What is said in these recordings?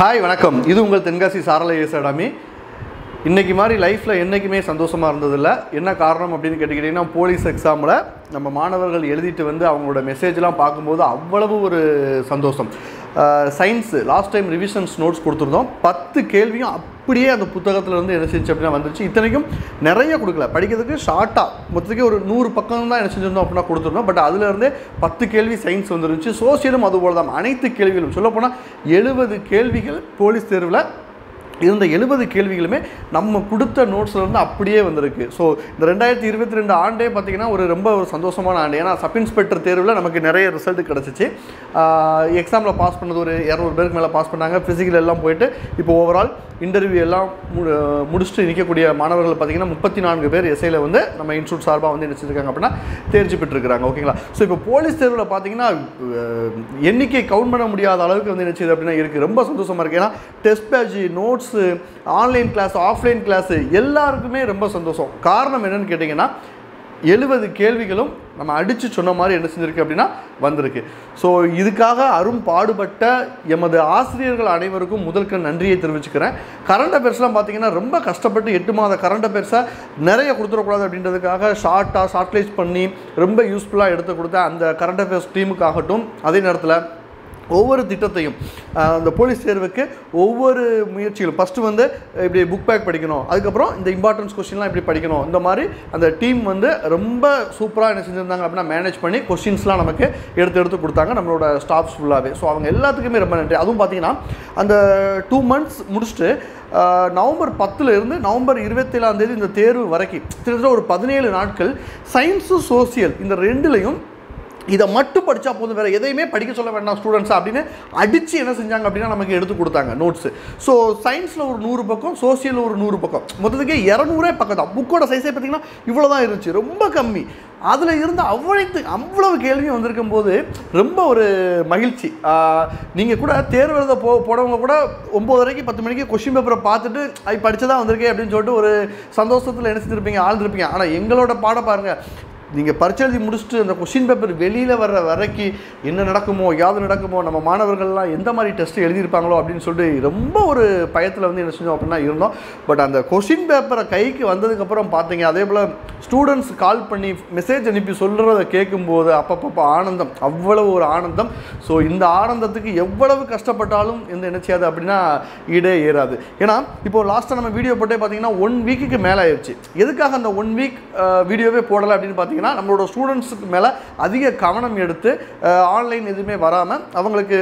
hi வணக்கம் இது உங்கள் தென்காசி சாரலை ஏசடாமி இன்னைக்கு மாதிரி லைஃப்பில் என்றைக்குமே சந்தோஷமாக இருந்ததில்ல என்ன காரணம் அப்படின்னு கேட்டுக்கிட்டிங்கன்னா போலீஸ் எக்ஸாமில் நம்ம மாணவர்கள் எழுதிட்டு வந்து அவங்களோட மெசேஜ்லாம் பார்க்கும்போது அவ்வளவு ஒரு சந்தோஷம் science last time revisions notes கொடுத்துருந்தோம் பத்து கேள்வியும் அப்படியே அந்த புத்தகத்தில் இருந்து என்ன செஞ்சு அப்படின்னா வந்துருச்சு இத்தனைக்கும் நிறைய கொடுக்கல படிக்கிறதுக்கு ஷார்ட்டாக மொத்தத்துக்கே ஒரு நூறு பக்கம் தான் என்ன செஞ்சிருந்தோம் அப்படின்னா கொடுத்துருந்தோம் பட் அதுலேருந்தே பத்து கேள்வி சயின்ஸ் வந்துருந்துச்சு சோசியலும் அதுபோல் தான் அனைத்து கேள்விகளும் சொல்லப்போனால் எழுபது கேள்விகள் போலீஸ் தேர்வில் இருந்த எழுபது கேள்விகளுமே நம்ம கொடுத்த நோட்ஸ்ல இருந்து அப்படியே வந்திருக்கு ஸோ இந்த ரெண்டாயிரத்தி இருபத்தி ரெண்டு ஆண்டே பார்த்தீங்கன்னா ஒரு ரொம்ப ஒரு சந்தோஷமான ஆண்டு ஏன்னா சப் இன்ஸ்பெக்டர் தேர்வில் நமக்கு நிறைய ரிசல்ட் கிடச்சிச்சு எக்ஸாமில் பாஸ் பண்ணது ஒரு இரநூறு பேருக்கு மேலே பாஸ் பண்ணாங்க ஃபிசிக்கல் எல்லாம் போயிட்டு இப்போ ஓவரால் இன்டர்வியூ எல்லாம் மு முடிச்சுட்டு நிற்கக்கூடிய மாணவர்கள் பார்த்தீங்கன்னா முப்பத்தி நான்கு பேர் எஸ்ஐயில் வந்து நம்ம இன்ஸ்டியூட் சார்பாக வந்து நினச்சிருக்காங்க அப்படின்னா தேர்ச்சி பெற்றிருக்கிறாங்க ஓகேங்களா ஸோ இப்போ போலீஸ் தேர்வில் பார்த்தீங்கன்னா அஹ், எண்ணிக்கை கவுண்ட் பண்ண முடியாத அளவுக்கு வந்து நினச்சது அப்படின்னா இருக்குது ரொம்ப சந்தோஷமாக இருக்குது ஏன்னா test batch notes online class offline class எல்லாருக்குமே ரொம்ப சந்தோஷம் காரணம் என்னன்னு கேட்டிங்கன்னா எழுபது கேள்விகளும் நம்ம அடித்து சொன்ன மாதிரி என்ன செஞ்சிருக்கு அப்படின்னா வந்திருக்கு ஸோ இதுக்காக அரும் பாடுபட்ட எமது ஆசிரியர்கள் அனைவருக்கும் முதல்க்கு நன்றியை தெரிவிச்சுக்கிறேன் கரண்ட் அஃபேர்ஸ்லாம் பார்த்தீங்கன்னா ரொம்ப கஷ்டப்பட்டு எட்டு மாத கரண்ட் அஃபேர்ஸை நிறைய கொடுத்துடக்கூடாது அப்படின்றதுக்காக ஷார்ட்டாக ஷார்ட்லைஸ் பண்ணி ரொம்ப யூஸ்ஃபுல்லாக எடுத்து கொடுத்த அந்த கரண்ட் அஃபேர்ஸ் டீமுக்காகட்டும் அதே நேரத்தில் ஒவ்வொரு திட்டத்தையும் ஆஹ், அந்த போலீஸ் தேர்வுக்கு ஒவ்வொரு முயற்சிகளும் ஃபஸ்ட்டு வந்து இப்படி புக் பேக் படிக்கணும் அதுக்கப்புறம் இந்த இம்பார்ட்டன்ஸ் கொஸ்டின்லாம் இப்படி படிக்கணும் இந்த மாதிரி அந்த டீம் வந்து ரொம்ப சூப்பராக என்ன செஞ்சுருந்தாங்க அப்படின்னா மேனேஜ் பண்ணி கொஸ்டின்ஸ்லாம் நமக்கு எடுத்து எடுத்து கொடுத்தாங்க நம்மளோட ஸ்டாஃப்ஸ் ஃபுல்லாகவே ஸோ அவங்க எல்லாத்துக்குமே ரொம்ப நன்றி அதுவும் பார்த்தீங்கன்னா அந்த டூ மந்த்ஸ் முடிச்சுட்டு ஆஹ், நவம்பர் பத்துல இருந்து நவம்பர் இருபத்தேழாம் தேதி இந்த தேர்வு வரைக்கும் கிட்டத்தட்ட ஒரு பதினேழு நாட்கள் சயின்ஸு சோசியல் இந்த ரெண்டுலையும் இதை மட்டும் படித்தா போதும் வேறு எதையுமே படிக்க சொல்ல வேண்டாம் ஸ்டூடெண்ட்ஸ் அப்படின்னு அடித்து என்ன செஞ்சாங்க அப்படின்னா நமக்கு எடுத்து கொடுத்தாங்க நோட்ஸு ஸோ சயின்ஸில் ஒரு நூறு பக்கம் சோசியலில் ஒரு நூறு பக்கம் மொத்தத்துக்கே இரநூறே பக்கம் தான் புக்கோட சைஸே பார்த்தீங்கன்னா இவ்வளோ தான் இருந்துச்சு ரொம்ப கம்மி அதில் இருந்த அவ்வளவு அவ்வளவு கேள்வியும் வந்திருக்கும் போது ரொம்ப ஒரு மகிழ்ச்சி நீங்கள் கூட தேர்வு எழுத போ போனவங்க கூட ஒம்போதரைக்கு பத்து மணிக்கு கொஷின் பேப்பரை பார்த்துட்டு ஐ படிச்சதா வந்திருக்கே அப்படின்னு சொல்லிட்டு ஒரு சந்தோஷத்தில் என்ன செஞ்சிருப்பீங்க ஆழ்ந்திருப்பீங்க ஆனால் எங்களோட பாடம் பாருங்கள் நீங்கள் பரிச்சை எழுதி முடிச்சுட்டு அந்த கொஷின் பேப்பர் வெளியில் வர்ற வரைக்கும் என்ன நடக்குமோ யாது நடக்குமோ நம்ம மாணவர்கள்லாம் எந்த மாதிரி டெஸ்ட் எழுதியிருப்பாங்களோ அப்படின்னு சொல்லிட்டு ரொம்ப ஒரு பயத்தில் வந்து என்ன செஞ்சோம் அப்படின்னா இருந்தோம் பட் அந்த கொஷின் பேப்பரை கைக்கு வந்ததுக்கப்புறம் பார்த்தீங்க அதே போல் ஸ்டூடெண்ட்ஸ் கால் பண்ணி மெசேஜ் அனுப்பி சொல்கிறத கேட்கும்போது அப்பப்போ ஆனந்தம் அவ்வளவு ஒரு ஆனந்தம் ஸோ இந்த ஆனந்தத்துக்கு எவ்வளவு கஷ்டப்பட்டாலும் எந்த என்ன செய்யாது அப்படின்னா ஈடே ஏறாது ஏன்னா இப்போ லாஸ்ட்டாக நம்ம வீடியோ போட்டே பார்த்தீங்கன்னா ஒன் வீக்குக்கு மேலே ஆயிடுச்சு எதுக்காக அந்த ஒன் வீக் வீடியோவே போடலை அப்படின்னு பார்த்தீங்கன்னா நம்மளோட ஸ்டூடெண்ட்ஸுக்கு மேலே அதிக கவனம் எடுத்து ஆன்லைன் எதுவுமே வராமல் அவங்களுக்கு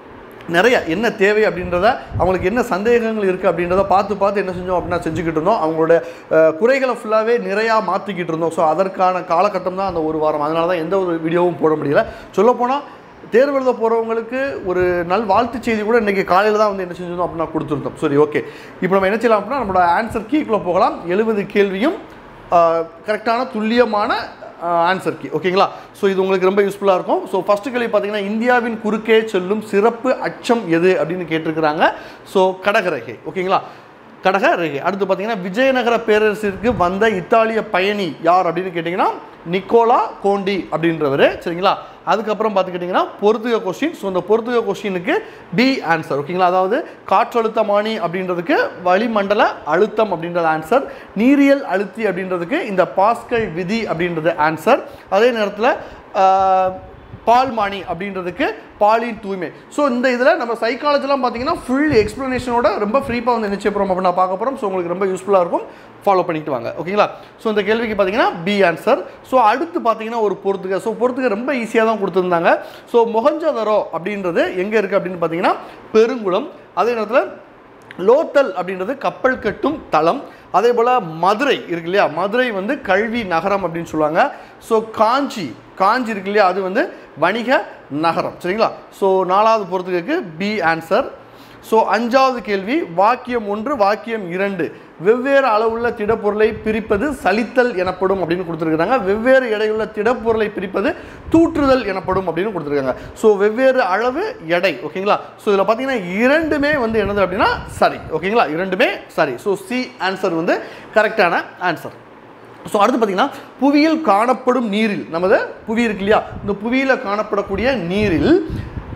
நிறைய என்ன தேவை அப்படின்றத அவங்களுக்கு என்ன சந்தேகங்கள் இருக்குது அப்படின்றத பார்த்து பார்த்து என்ன செஞ்சோம் அப்படின்னா செஞ்சுக்கிட்டு இருந்தோம் அவங்களோட அஹ், குறைகளை ஃபுல்லாகவே நிறையா மாற்றிக்கிட்டு இருந்தோம் ஸோ அதற்கான காலகட்டம் தான் அந்த ஒரு வாரம் அதனால தான் எந்த ஒரு வீடியோவும் போட முடியல சொல்லப்போனால் தேர்வு எழுத போகிறவங்களுக்கு ஒரு நல் வாழ்த்து செய்தி கூட இன்றைக்கி காலையில் தான் வந்து என்ன செஞ்சிருந்தோம் அப்படின்னா கொடுத்துருந்தோம் சரி ஓகே இப்போ நம்ம என்ன செய்யலாம் அப்படின்னா நம்மளோட ஆன்சர் கீக்குள்ளே போகலாம் எழுபது கேள்வியும் கரெக்டான துல்லியமான ஆன்சர் கீ ஓகேங்களா ஸோ இது உங்களுக்கு ரொம்ப யூஸ்ஃபுல்லாக இருக்கும் ஸோ ஃபஸ்ட்டு கேள்வி பார்த்தீங்கன்னா இந்தியாவின் குறுக்கே செல்லும் சிறப்பு அச்சம் எது அப்படின்னு கேட்டிருக்கிறாங்க ஸோ கடகரேகை ஓகேங்களா கடக ரேகை அடுத்து பார்த்தீங்கன்னா விஜயநகர பேரரசிற்கு வந்த இத்தாலிய பயணி யார் அப்படின்னு கேட்டிங்கன்னா நிக்கோலா கோண்டி அப்படின்றவர் சரிங்களா அதுக்கப்புறம் பார்த்துக்கிட்டிங்கன்னா பொறுத்துக கொஸ்டின் ஸோ இந்த பொறுத்துக கொஸ்டினுக்கு பி ஆன்சர் ஓகேங்களா அதாவது காற்றழுத்தமானி அப்படின்றதுக்கு வளிமண்டல அழுத்தம் அப்படின்றது ஆன்சர் நீரியல் அழுத்தி அப்படின்றதுக்கு இந்த பாஸ்கல் விதி அப்படின்றது ஆன்சர் அதே நேரத்தில் பால்மானி அப்படின்றதுக்கு பாலின் தூய்மை ஸோ இந்த இதில் நம்ம சைக்காலஜிலாம் பார்த்தீங்கன்னா ஃபுல் எக்ஸ்ப்ளனேஷனோட ரொம்ப ஃப்ரீப்பாக வந்து நிச்சய போகிறோம் அப்படின்னு நான் பார்க்க போகிறோம் ஸோ உங்களுக்கு ரொம்ப யூஸ்ஃபுல்லாக இருக்கும் ஃபாலோ பண்ணிட்டு வாங்க ஓகேங்களா ஸோ இந்த கேள்விக்கு பார்த்தீங்கன்னா பி ஆன்சர் ஸோ அடுத்து பார்த்தீங்கன்னா ஒரு பொறுத்துக்க ஸோ பொறுத்துக்க ரொம்ப ஈஸியாக தான் கொடுத்துருந்தாங்க ஸோ மொஹஞ்சதரோ அப்படின்றது எங்கே இருக்குது அப்படின்னு பார்த்தீங்கன்னா பெருங்குளம் அதே நேரத்தில் லோத்தல் அப்படின்றது கப்பல் கட்டும் தளம் அதே போல் மதுரை இருக்கு இல்லையா மதுரை வந்து கல்வி நகரம் அப்படின்னு சொல்லுவாங்க ஸோ காஞ்சி காஞ்சி இருக்கு இல்லையா அது வந்து வணிக நகரம் சரிங்களா ஸோ நாலாவது பொறுத்துக்கு பி ஆன்சர் ஸோ அஞ்சாவது கேள்வி வாக்கியம் ஒன்று வாக்கியம் இரண்டு வெவ்வேறு அளவுள்ள திடப்பொருளை பிரிப்பது சலித்தல் எனப்படும் அப்படின்னு கொடுத்துருக்காங்க வெவ்வேறு எடையுள்ள திடப்பொருளை பிரிப்பது தூற்றுதல் எனப்படும் அப்படின்னு கொடுத்துருக்காங்க ஸோ வெவ்வேறு அளவு எடை ஓகேங்களா ஸோ இதில் பார்த்தீங்கன்னா இரண்டுமே வந்து என்னது அப்படின்னா சரி ஓகேங்களா இரண்டுமே சரி ஸோ சி ஆன்சர் வந்து கரெக்டான ஆன்சர் ஸோ அடுத்து பார்த்தீங்கன்னா புவியில் காணப்படும் நீரில் நமது புவி இருக்கு இல்லையா இந்த புவியில் காணப்படக்கூடிய நீரில்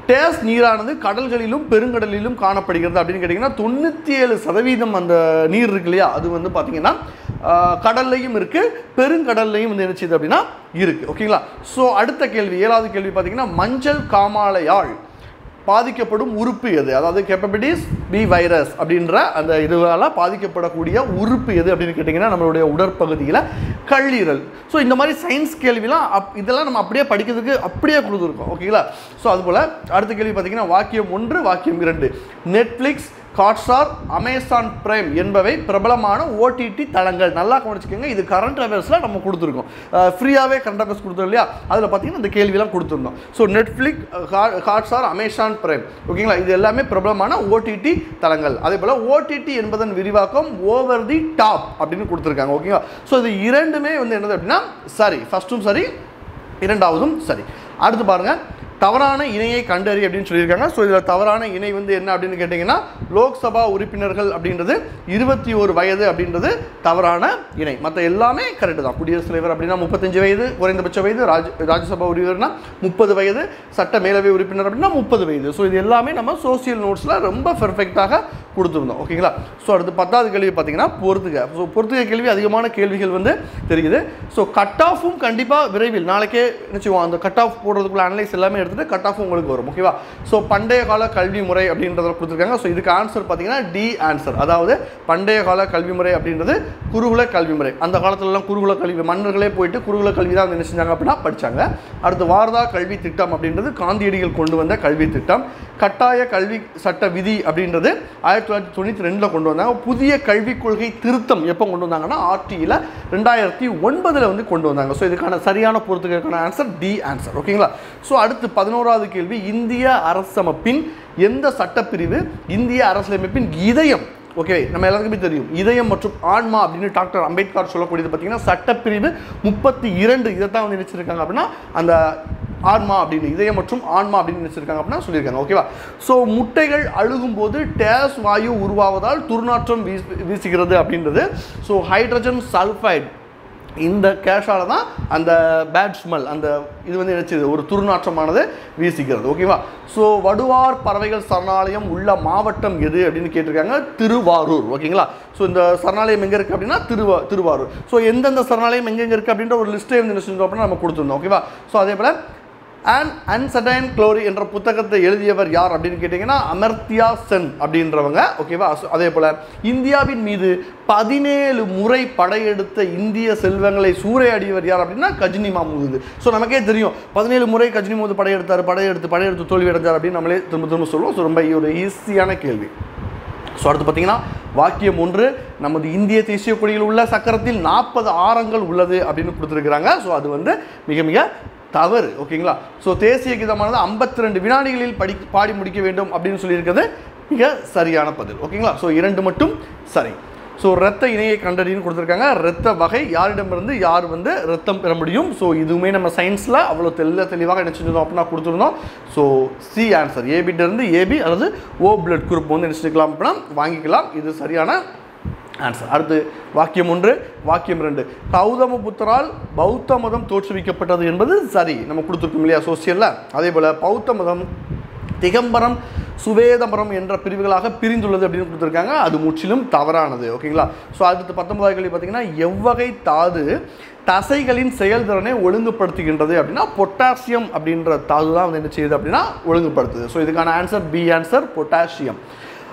டேஸ் நீரானது கடல்களிலும் பெருங்கடலிலும் காணப்படுகிறது அப்படின்னு கேட்டிங்கன்னா தொண்ணூற்றி ஏழு சதவீதம் அந்த நீர் இருக்கு இல்லையா அது வந்து பார்த்தீங்கன்னா ஆஹ், கடல்லையும் இருக்குது பெருங்கடல்லையும் வந்து என்ன செய்யுது அப்படின்னா இருக்குது ஓகேங்களா ஸோ அடுத்த கேள்வி ஏழாவது கேள்வி பார்த்தீங்கன்னா மஞ்சள் காமாலையால் பாதிக்கப்படும் உறுப்பு எது அதாவது கேப்பபிலிட்டிஸ் பி வைரஸ் அப்படின்ற அந்த இதுவால் பாதிக்கப்படக்கூடிய உறுப்பு எது அப்படின்னு கேட்டிங்கன்னா நம்மளுடைய உடற்பகுதியில் கல்லீரல் ஸோ இந்த மாதிரி சயின்ஸ் கேள்விலாம் அப் இதெல்லாம் நம்ம அப்படியே படிக்கிறதுக்கு அப்படியே கொடுத்துருக்கோம் ஓகேங்களா ஸோ அதுபோல் அடுத்த கேள்வி பார்த்தீங்கன்னா வாக்கியம் ஒன்று வாக்கியம் இரண்டு நெட்ஃப்ளிக்ஸ் ஹாட்ஸ்டார் அமேசான் பிரைம் என்பவை பிரபலமான ஓடிடி தளங்கள் நல்லா கவனிச்சுக்கோங்க இது கரண்ட் அஃபேர்ஸில் நம்ம கொடுத்துருக்கோம் ஃப்ரீயாகவே கரண்ட் அஃபேர்ஸ் கொடுத்தோம் இல்லையா அதில் பார்த்தீங்கன்னா இந்த கேள்விலாம் கொடுத்துருந்தோம் so Netflix Hotstar Amazon Prime ஓகேங்களா இது எல்லாமே பிரபலமான ஓடிடி தளங்கள் அதே போல் ஓடிடி என்பதன் விரிவாக்கம் ஓவர் தி டாப் அப்படின்னு கொடுத்துருக்காங்க ஓகேங்களா ஸோ இது இரண்டுமே வந்து என்னது அப்படின்னா சரி ஃபஸ்ட்டும் சரி இரண்டாவதும் சரி அடுத்து பாருங்க தவறான இணையை கண்டறி அப்படின்னு சொல்லியிருக்காங்க ஸோ இதில் தவறான இணை வந்து என்ன அப்படின்னு கேட்டிங்கன்னா லோக்சபா உறுப்பினர்கள் அப்படின்றது இருபத்தி ஒரு வயது அப்படின்றது தவறான இணை மற்ற எல்லாமே கரெக்டு தான் குடியரசுத் தலைவர் அப்படின்னா முப்பத்தஞ்சு வயது குறைந்தபட்ச வயது ராஜ் ராஜ்யசபா உறுப்பினர்னா முப்பது வயது சட்ட மேலவை உறுப்பினர் அப்படின்னா முப்பது வயது ஸோ இது எல்லாமே நம்ம சோசியல் நோட்ஸில் ரொம்ப பெர்ஃபெக்டாக கொடுத்துருந்தோம் ஓகேங்களா ஸோ அடுத்து பத்தாவது கேள்வி பார்த்தீங்கன்னா பொறுத்துக ஸோ பொறுத்துக கேள்வி அதிகமான கேள்விகள் வந்து தெரியுது ஸோ கட் ஆஃபும் கண்டிப்பாக விரைவில் நாளைக்கே நினச்சிவோம் அந்த கட் ஆஃப் போடுறதுக்குள்ள அனலைஸ் எல்லாமே எடுத்துகிட்டு கட் ஆஃப் உங்களுக்கு வரும் ஓகேவா ஸோ பண்டைய கால கல்வி முறை அப்படின்றத கொடுத்துருக்காங்க ஸோ இதுக்கு ஆன்சர் பார்த்தீங்கன்னா டி ஆன்சர் அதாவது பண்டைய கால கல்வி முறை அப்படின்றது குருகுல கல்வி முறை அந்த காலத்துலலாம் குருகுல கல்வி மன்னர்களே போயிட்டு குருகுல கல்வி தான் வந்து என்ன செஞ்சாங்க அப்படின்னா படித்தாங்க அடுத்து வாரதா கல்வி திட்டம் அப்படின்றது காந்தியடிகள் கொண்டு வந்த கல்வி திட்டம் கட்டாய கல்வி சட்ட விதி அப்படின்றது ஆயிரத்தி தொள்ளாயிரத்தி தொண்ணூற்றி ரெண்டில் கொண்டு வந்தாங்க புதிய கல்விக் கொள்கை திருத்தம் எப்போ கொண்டு வந்தாங்கன்னா ஆர்டியில் ரெண்டாயிரத்தி ஒன்பதில் வந்து கொண்டு வந்தாங்க ஸோ இதுக்கான சரியான பொறுத்துக்கான ஆன்சர் டி ஆன்சர் ஓகேங்களா ஸோ அடுத்து பதினோராவது கேள்வி இந்திய அரசமைப்பின் எந்த சட்டப்பிரிவு இந்திய அரசியலமைப்பின் இதயம் ஓகே நம்ம எல்லாருக்குமே தெரியும் இதயம் மற்றும் ஆன்மா அப்படின்னு டாக்டர் அம்பேத்கர் சொல்லக்கூடியது பார்த்தீங்கன்னா சட்டப்பிரிவு முப்பத்தி இரண்டு இதை தான் வந்து நினைச்சிருக்காங்க அப்படின்னா அந்த ஆன்மா அப்படின்னு இதயம் மற்றும் ஆன்மா அப்படின்னு நினைச்சிருக்காங்க அப்படின்னா சொல்லியிருக்காங்க ஓகேவா ஸோ முட்டைகள் அழுகும்போது டேஸ் வாயு உருவாவதால் துர்நாற்றம் வீசு வீசுகிறது அப்படின்றது ஸோ ஹைட்ரஜன் சல்ஃபைட் இந்த கேஷால தான் அந்த பேட் ஸ்மெல் அந்த இது வந்து நினைச்சது ஒரு துர்நாற்றமானது வீசிக்கிறது ஓகேவா ஸோ வடுவார் பறவைகள் சரணாலயம் உள்ள மாவட்டம் எது அப்படின்னு கேட்டிருக்காங்க திருவாரூர் ஓகேங்களா ஸோ இந்த சரணாலயம் எங்கே இருக்குது அப்படின்னா திருவா திருவாரூர் ஸோ எந்தெந்த சரணாலயம் எங்கெங்கே இருக்குது அப்படின்ற ஒரு லிஸ்ட்டே வந்து என்ன செஞ்சோம் அப்படின்னா நம்ம கொடுத்துருந்தோம் ஓகேவா ஸோ அதே போல் அண்ட் அன்சடைன் க்ளோரி என்ற புத்தகத்தை எழுதியவர் யார் அப்படின்னு கேட்டிங்கன்னா அமர்த்தியா சென் அப்படின்றவங்க ஓகேவா So, அதே போல் இந்தியாவின் மீது பதினேழு முறை படையெடுத்த இந்திய செல்வங்களை சூறையாடியவர் யார் அப்படின்னா கஜினி மாமூது ஸோ நமக்கே தெரியும் பதினேழு முறை கஜினி மாமூது படையெடுத்தார் படையெடுத்து படையெடுத்து தோல்வி அடைஞ்சார் அப்படின்னு நம்மளே திரும்ப திரும்ப சொல்லுவோம் ஸோ ரொம்ப ஒரு ஈஸியான கேள்வி ஸோ அடுத்து பார்த்தீங்கன்னா வாக்கியம் ஒன்று நமது இந்திய தேசிய கொடியில் உள்ள சக்கரத்தில் நாற்பது ஆரங்கள் உள்ளது அப்படின்னு கொடுத்துருக்குறாங்க ஸோ அது வந்து மிக மிக தவறு ஓகேங்களா ஸோ தேசிய கீதமானது ஐம்பத்தி ரெண்டு வினாடிகளில் படி பாடி முடிக்க வேண்டும் அப்படின்னு சொல்லியிருக்கிறது மிக சரியான பதில் ஓகேங்களா ஸோ இரண்டு மட்டும் சரி ஸோ இரத்த இணையை கண்டறின்னு கொடுத்துருக்காங்க இரத்த வகை யாரிடமிருந்து யார் வந்து ரத்தம் பெற முடியும் ஸோ இதுவுமே நம்ம சயின்ஸில் அவ்வளோ தெல்ல தெளிவாக என்ன செஞ்சிருந்தோம் அப்படின்னா கொடுத்துருந்தோம் ஸோ சி ஆன்சர் ஏபிட்டிருந்து ஏபி அல்லது ஓ பிளட் குரூப் வந்து என்ன செஞ்சுக்கலாம் அப்படின்னா வாங்கிக்கலாம் இது சரியான ஆன்சர் அடுத்து வாக்கியம் ஒன்று வாக்கியம் ரெண்டு கௌதம புத்தரால் பௌத்த மதம் தோற்றுவிக்கப்பட்டது என்பது சரி நம்ம கொடுத்துருக்கோம் இல்லையா சோசியலில் அதே போல் பௌத்த மதம் திகம்பரம் சுவேதம்பரம் என்ற பிரிவுகளாக பிரிந்துள்ளது அப்படின்னு கொடுத்துருக்காங்க அது முற்றிலும் தவறானது ஓகேங்களா ஸோ அடுத்து பத்தொன்பதாவது கேள்வி பார்த்தீங்கன்னா எவ்வகை தாது தசைகளின் செயல்திறனை ஒழுங்குபடுத்துகின்றது அப்படின்னா பொட்டாசியம் அப்படின்ற தாது தான் வந்து என்ன செய்யுது அப்படின்னா ஒழுங்குபடுத்துது ஸோ இதுக்கான ஆன்சர் பி ஆன்சர் பொட்டாசியம்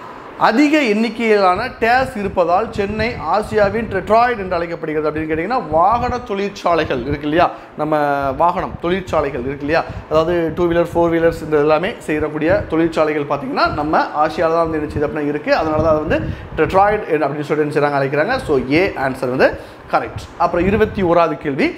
அதிக எண்ணிக்கையிலான டேஸ் இருப்பதால் சென்னை ஆசியாவின் டெட்ராய்டு என்று அழைக்கப்படுகிறது அப்படின்னு கேட்டிங்கன்னா வாகன தொழிற்சாலைகள் இருக்கு இல்லையா நம்ம வாகனம் தொழிற்சாலைகள் இருக்கு இல்லையா அதாவது டூ வீலர் ஃபோர் வீலர்ஸ் இந்த எல்லாமே செய்யக்கூடிய தொழிற்சாலைகள் பார்த்தீங்கன்னா நம்ம ஆசியாவில் தான் வந்து என்ன செய்யுது அப்படின்னா இருக்குது அதனால தான் அது வந்து டெட்ராய்டு அப்படின்னு சொல்லிட்டு என்ன செய்கிறாங்க அழைக்கிறாங்க ஸோ ஏ ஆன்சர் வந்து கரெக்ட் அப்புறம் இருபத்தி ஓராவது கேள்வி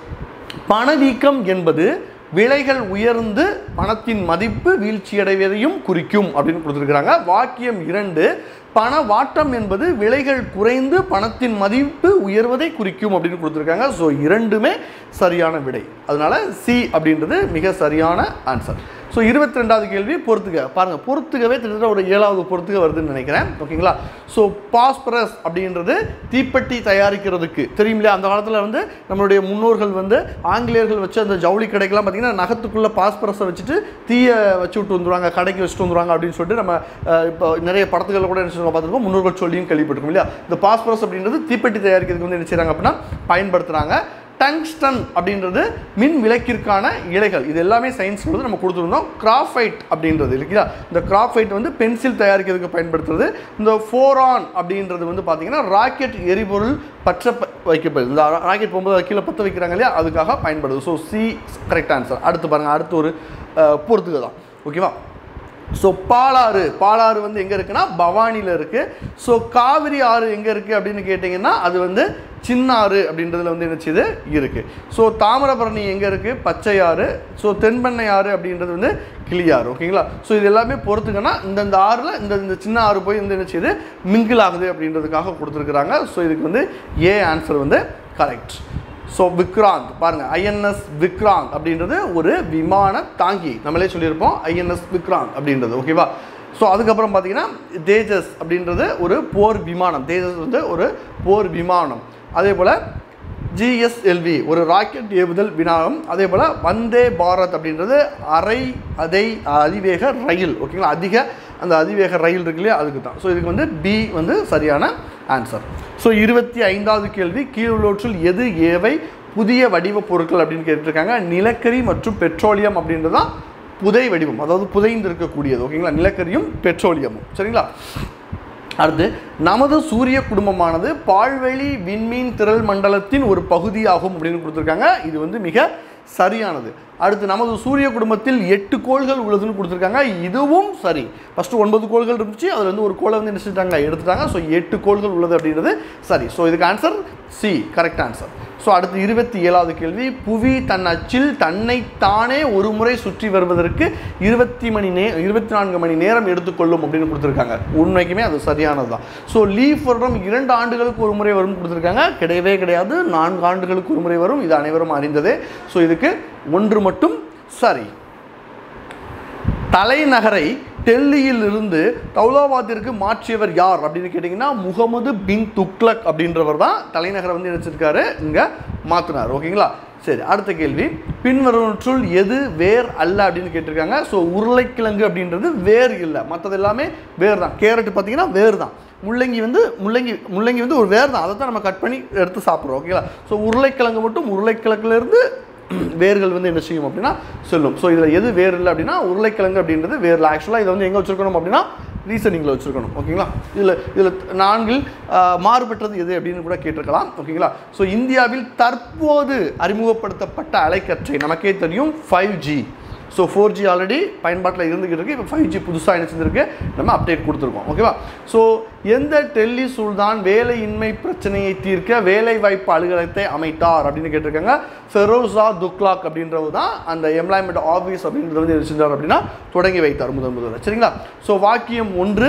பணவீக்கம் என்பது விலைகள் உயர்ந்து பணத்தின் மதிப்பு வீழ்ச்சியடைவதையும் குறிக்கும் அப்படின்னு கொடுத்துருக்குறாங்க வாக்கியம் இரண்டு பண வாட்டம் என்பது விலைகள் குறைந்து பணத்தின் மதிப்பு உயர்வதை குறிக்கும் அப்படின்னு கொடுத்துருக்காங்க ஸோ இரண்டுமே சரியான விடை அதனால சி அப்படின்றது மிக சரியான ஆன்சர் ஸோ இருபத்தி ரெண்டாவது கேள்வி பொறுத்துக பாருங்க பொறுத்துகவே கிட்டத்தட்ட ஒரு ஏழாவது பொறுத்துக வருதுன்னு நினைக்கிறேன் ஓகேங்களா ஸோ பாஸ்பரஸ் அப்படின்றது தீப்பெட்டி தயாரிக்கிறதுக்கு தெரியும் இல்லையா அந்த காலத்தில் வந்து நம்மளுடைய முன்னோர்கள் வந்து ஆங்கிலேயர்கள் வச்சு அந்த ஜவுளி கடைக்கெல்லாம் பார்த்தீங்கன்னா நகத்துக்குள்ளே பாஸ்பரஸை வச்சுட்டு தீயை வச்சு விட்டு வந்துருவாங்க கடைக்கு வச்சுட்டு வந்துருவாங்க அப்படின்னு சொல்லிட்டு நம்ம அஹ், இப்போ நிறைய படத்துகளில் கூட என்ன சொல்லுவாங்க பார்த்துருக்கோம் முன்னோர்கள் சொல்லியும் கேள்விப்பட்டிருக்கோம் இல்லையா இந்த பாஸ்பரஸ் அப்படின்றது தீப்பெட்டி தயாரிக்கிறதுக்கு வந்து என்ன செய்கிறாங்க அப்படின்னா பயன்படுத்துகிறாங்க டங்ஸ்டன் அப்படின்றது மின் விளக்கிற்கான இலைகள் இது எல்லாமே சயின்ஸ் வந்து நம்ம கொடுத்துருந்தோம் கிராஃபைட் அப்படின்றது இல்லைங்களா இந்த கிராஃபைட் வந்து பென்சில் தயாரிக்கிறதுக்கு பயன்படுத்துறது இந்த ஃபோரான் அப்படின்றது வந்து பார்த்தீங்கன்னா ராக்கெட் எரிபொருள் பற்ற ப- வைக்கப்படுது இந்த ராக்கெட் போகும்போது அது கீழே பற்ற வைக்கிறாங்க இல்லையா அதுக்காக பயன்படுது ஸோ சி கரெக்ட் ஆன்சர் அடுத்து பாருங்கள் அடுத்து ஒரு பொறுத்துக்க தான் ஓகேவா ஸோ பாலாறு பாலாறு வந்து எங்கே இருக்குன்னா பவானியில் இருக்குது ஸோ காவிரி ஆறு எங்கே இருக்குது அப்படின்னு கேட்டிங்கன்னா அது வந்து சின்னாறு அப்படின்றதுல வந்து என்ன செய்யுது இருக்குது ஸோ தாமிரபரணி எங்கே இருக்குது பச்சையாறு ஸோ தென்பெண்ணை ஆறு அப்படின்றது வந்து கிளியாறு ஓகேங்களா ஸோ இது எல்லாமே பொறுத்துக்கன்னா இந்தந்த ஆறில் இந்த இந்த சின்ன ஆறு போய் வந்து என்ன செய்யுது மிங்கிள் ஆகுது அப்படின்றதுக்காக கொடுத்துருக்குறாங்க ஸோ இதுக்கு வந்து ஏ ஆன்சர் வந்து கரெக்ட் ஸோ விக்ராந்த் பாருங்க ஐஎன்எஸ் விக்ராந்த் அப்படின்றது ஒரு விமான தாங்கி நம்மளே சொல்லியிருப்போம் ஐஎன்எஸ் விக்ராந்த் அப்படின்றது ஓகேவா ஸோ அதுக்கப்புறம் பார்த்தீங்கன்னா தேஜஸ் அப்படின்றது ஒரு போர் விமானம் தேஜஸ் வந்து ஒரு போர் விமானம் அதே போல் ஜிஎஸ்எல்வி ஒரு ராக்கெட் ஏவுதல் வினாகம் அதே போல் வந்தே பாரத் அப்படின்றது அரை அதை அதிவேக ரயில் ஓகேங்களா அதிக அந்த அதிவேக ரயில் இருக்கு இல்லையா அதுக்கு தான் ஸோ இதுக்கு வந்து பி வந்து சரியான ஆன்சர் ஸோ இருபத்தி ஐந்தாவது கேள்வி கீழுள்ளவற்றில் எது ஏவை புதிய வடிவ பொருட்கள் அப்படின்னு கேட்டிருக்காங்க நிலக்கரி மற்றும் பெட்ரோலியம் அப்படின்றது தான் புதை வடிவம் அதாவது புதைந்து இருக்கக்கூடியது ஓகேங்களா நிலக்கரியும் பெட்ரோலியமும் சரிங்களா அடுத்து நமது சூரிய குடும்பமானது பால்வெளி விண்மீன் திரள் மண்டலத்தின் ஒரு பகுதியாகும் அப்படின்னு கொடுத்துருக்காங்க இது வந்து மிக சரியானது அடுத்து நமது சூரிய குடும்பத்தில் எட்டு கோள்கள் உள்ளதுன்னு கொடுத்துருக்காங்க இதுவும் சரி ஃபஸ்ட்டு ஒன்பது கோள்கள் இருந்துச்சு அதில் வந்து ஒரு கோளை வந்து என்ன செஞ்சுட்டாங்க எடுத்துட்டாங்க ஸோ எட்டு கோள்கள் உள்ளது அப்படின்றது சரி ஸோ இதுக்கு answer C correct answer so அடுத்து இருபத்தி ஏழாவது கேள்வி புவி தன் அச்சில் தன்னை தானே ஒரு முறை சுற்றி வருவதற்கு இருபத்தி மணி நே இருபத்தி நான்கு மணி நேரம் எடுத்துக்கொள்ளும் அப்படின்னு கொடுத்துருக்காங்க உண்மைக்குமே அது சரியானது தான் ஸோ லீஃப் வருடம் இரண்டு ஆண்டுகளுக்கு ஒரு முறை வரும் கொடுத்துருக்காங்க கிடையவே கிடையாது நான்கு ஆண்டுகளுக்கு ஒரு முறை வரும் இது அனைவரும் அறிந்ததே ஸோ இதுக்கு ஒன்று மட்டும் சரி தலைநகரை டெல்லியில் இருந்து தௌலாபாத்திற்கு மாற்றியவர் யார் அப்படின்னு கேட்டிங்கன்னா முகமது பின் துக்ளக் அப்படின்றவர் தான் தலைநகரை வந்து நினைச்சிருக்காரு இங்கே மாற்றினார் ஓகேங்களா சரி அடுத்த கேள்வி பின்வருவற்றுள் எது வேர் அல்ல அப்படின்னு கேட்டிருக்காங்க ஸோ உருளைக்கிழங்கு அப்படின்றது வேர் இல்லை மற்றது எல்லாமே வேர் தான் கேரட் பார்த்தீங்கன்னா வேர் தான் முள்ளங்கி வந்து முள்ளங்கி முள்ளங்கி வந்து ஒரு வேர் தான் அதை தான் நம்ம கட் பண்ணி எடுத்து சாப்பிட்றோம் ஓகேங்களா ஸோ உருளைக்கிழங்கு மட்டும் உருளைக்கிழங்குலேருந்து வேர்கள் வந்து என்ன செய்யும் அப்படின்னா சொல்லும் ஸோ இதில் எது வேர் இல்லை அப்படின்னா உருளைக்கிழங்கு அப்படின்றது வேரில் ஆக்சுவலாக இதை வந்து எங்கே வச்சுருக்கணும் அப்படின்னா ரீசனிங்கில் வச்சுருக்கணும் ஓகேங்களா இதில் இதில் நான்கில் ஆஹ், மாறுபட்டது எது அப்படின்னு கூட கேட்டிருக்கலாம் ஓகேங்களா ஸோ இந்தியாவில் தற்போது அறிமுகப்படுத்தப்பட்ட அலைக்கற்றை நமக்கே தெரியும் five G so four G already பயன்பாட்டில் இருந்துகிட்டு இருக்கு இப்போ ஃபைவ் ஜி புதுசாக என்ன செஞ்சிருக்கு நம்ம அப்டேட் கொடுத்துருக்கோம் ஓகேவா ஸோ எந்த டெல்லி சுல்தான் வேலையின்மை பிரச்சனையை தீர்க்க வேலை வாய்ப்பு அலுவலகத்தை அமைத்தார் அப்படின்னு கேட்டிருக்காங்க ஃபெரோசா துக்லாக் அப்படின்றவர் தான் அந்த எம்ப்ளாய்மெண்ட் ஆஃபீஸ் அப்படின்றது வந்து என்ன செஞ்சார் அப்படின்னா தொடங்கி வைத்தார் முதன் முதல்ல சரிங்களா ஸோ வாக்கியம் ஒன்று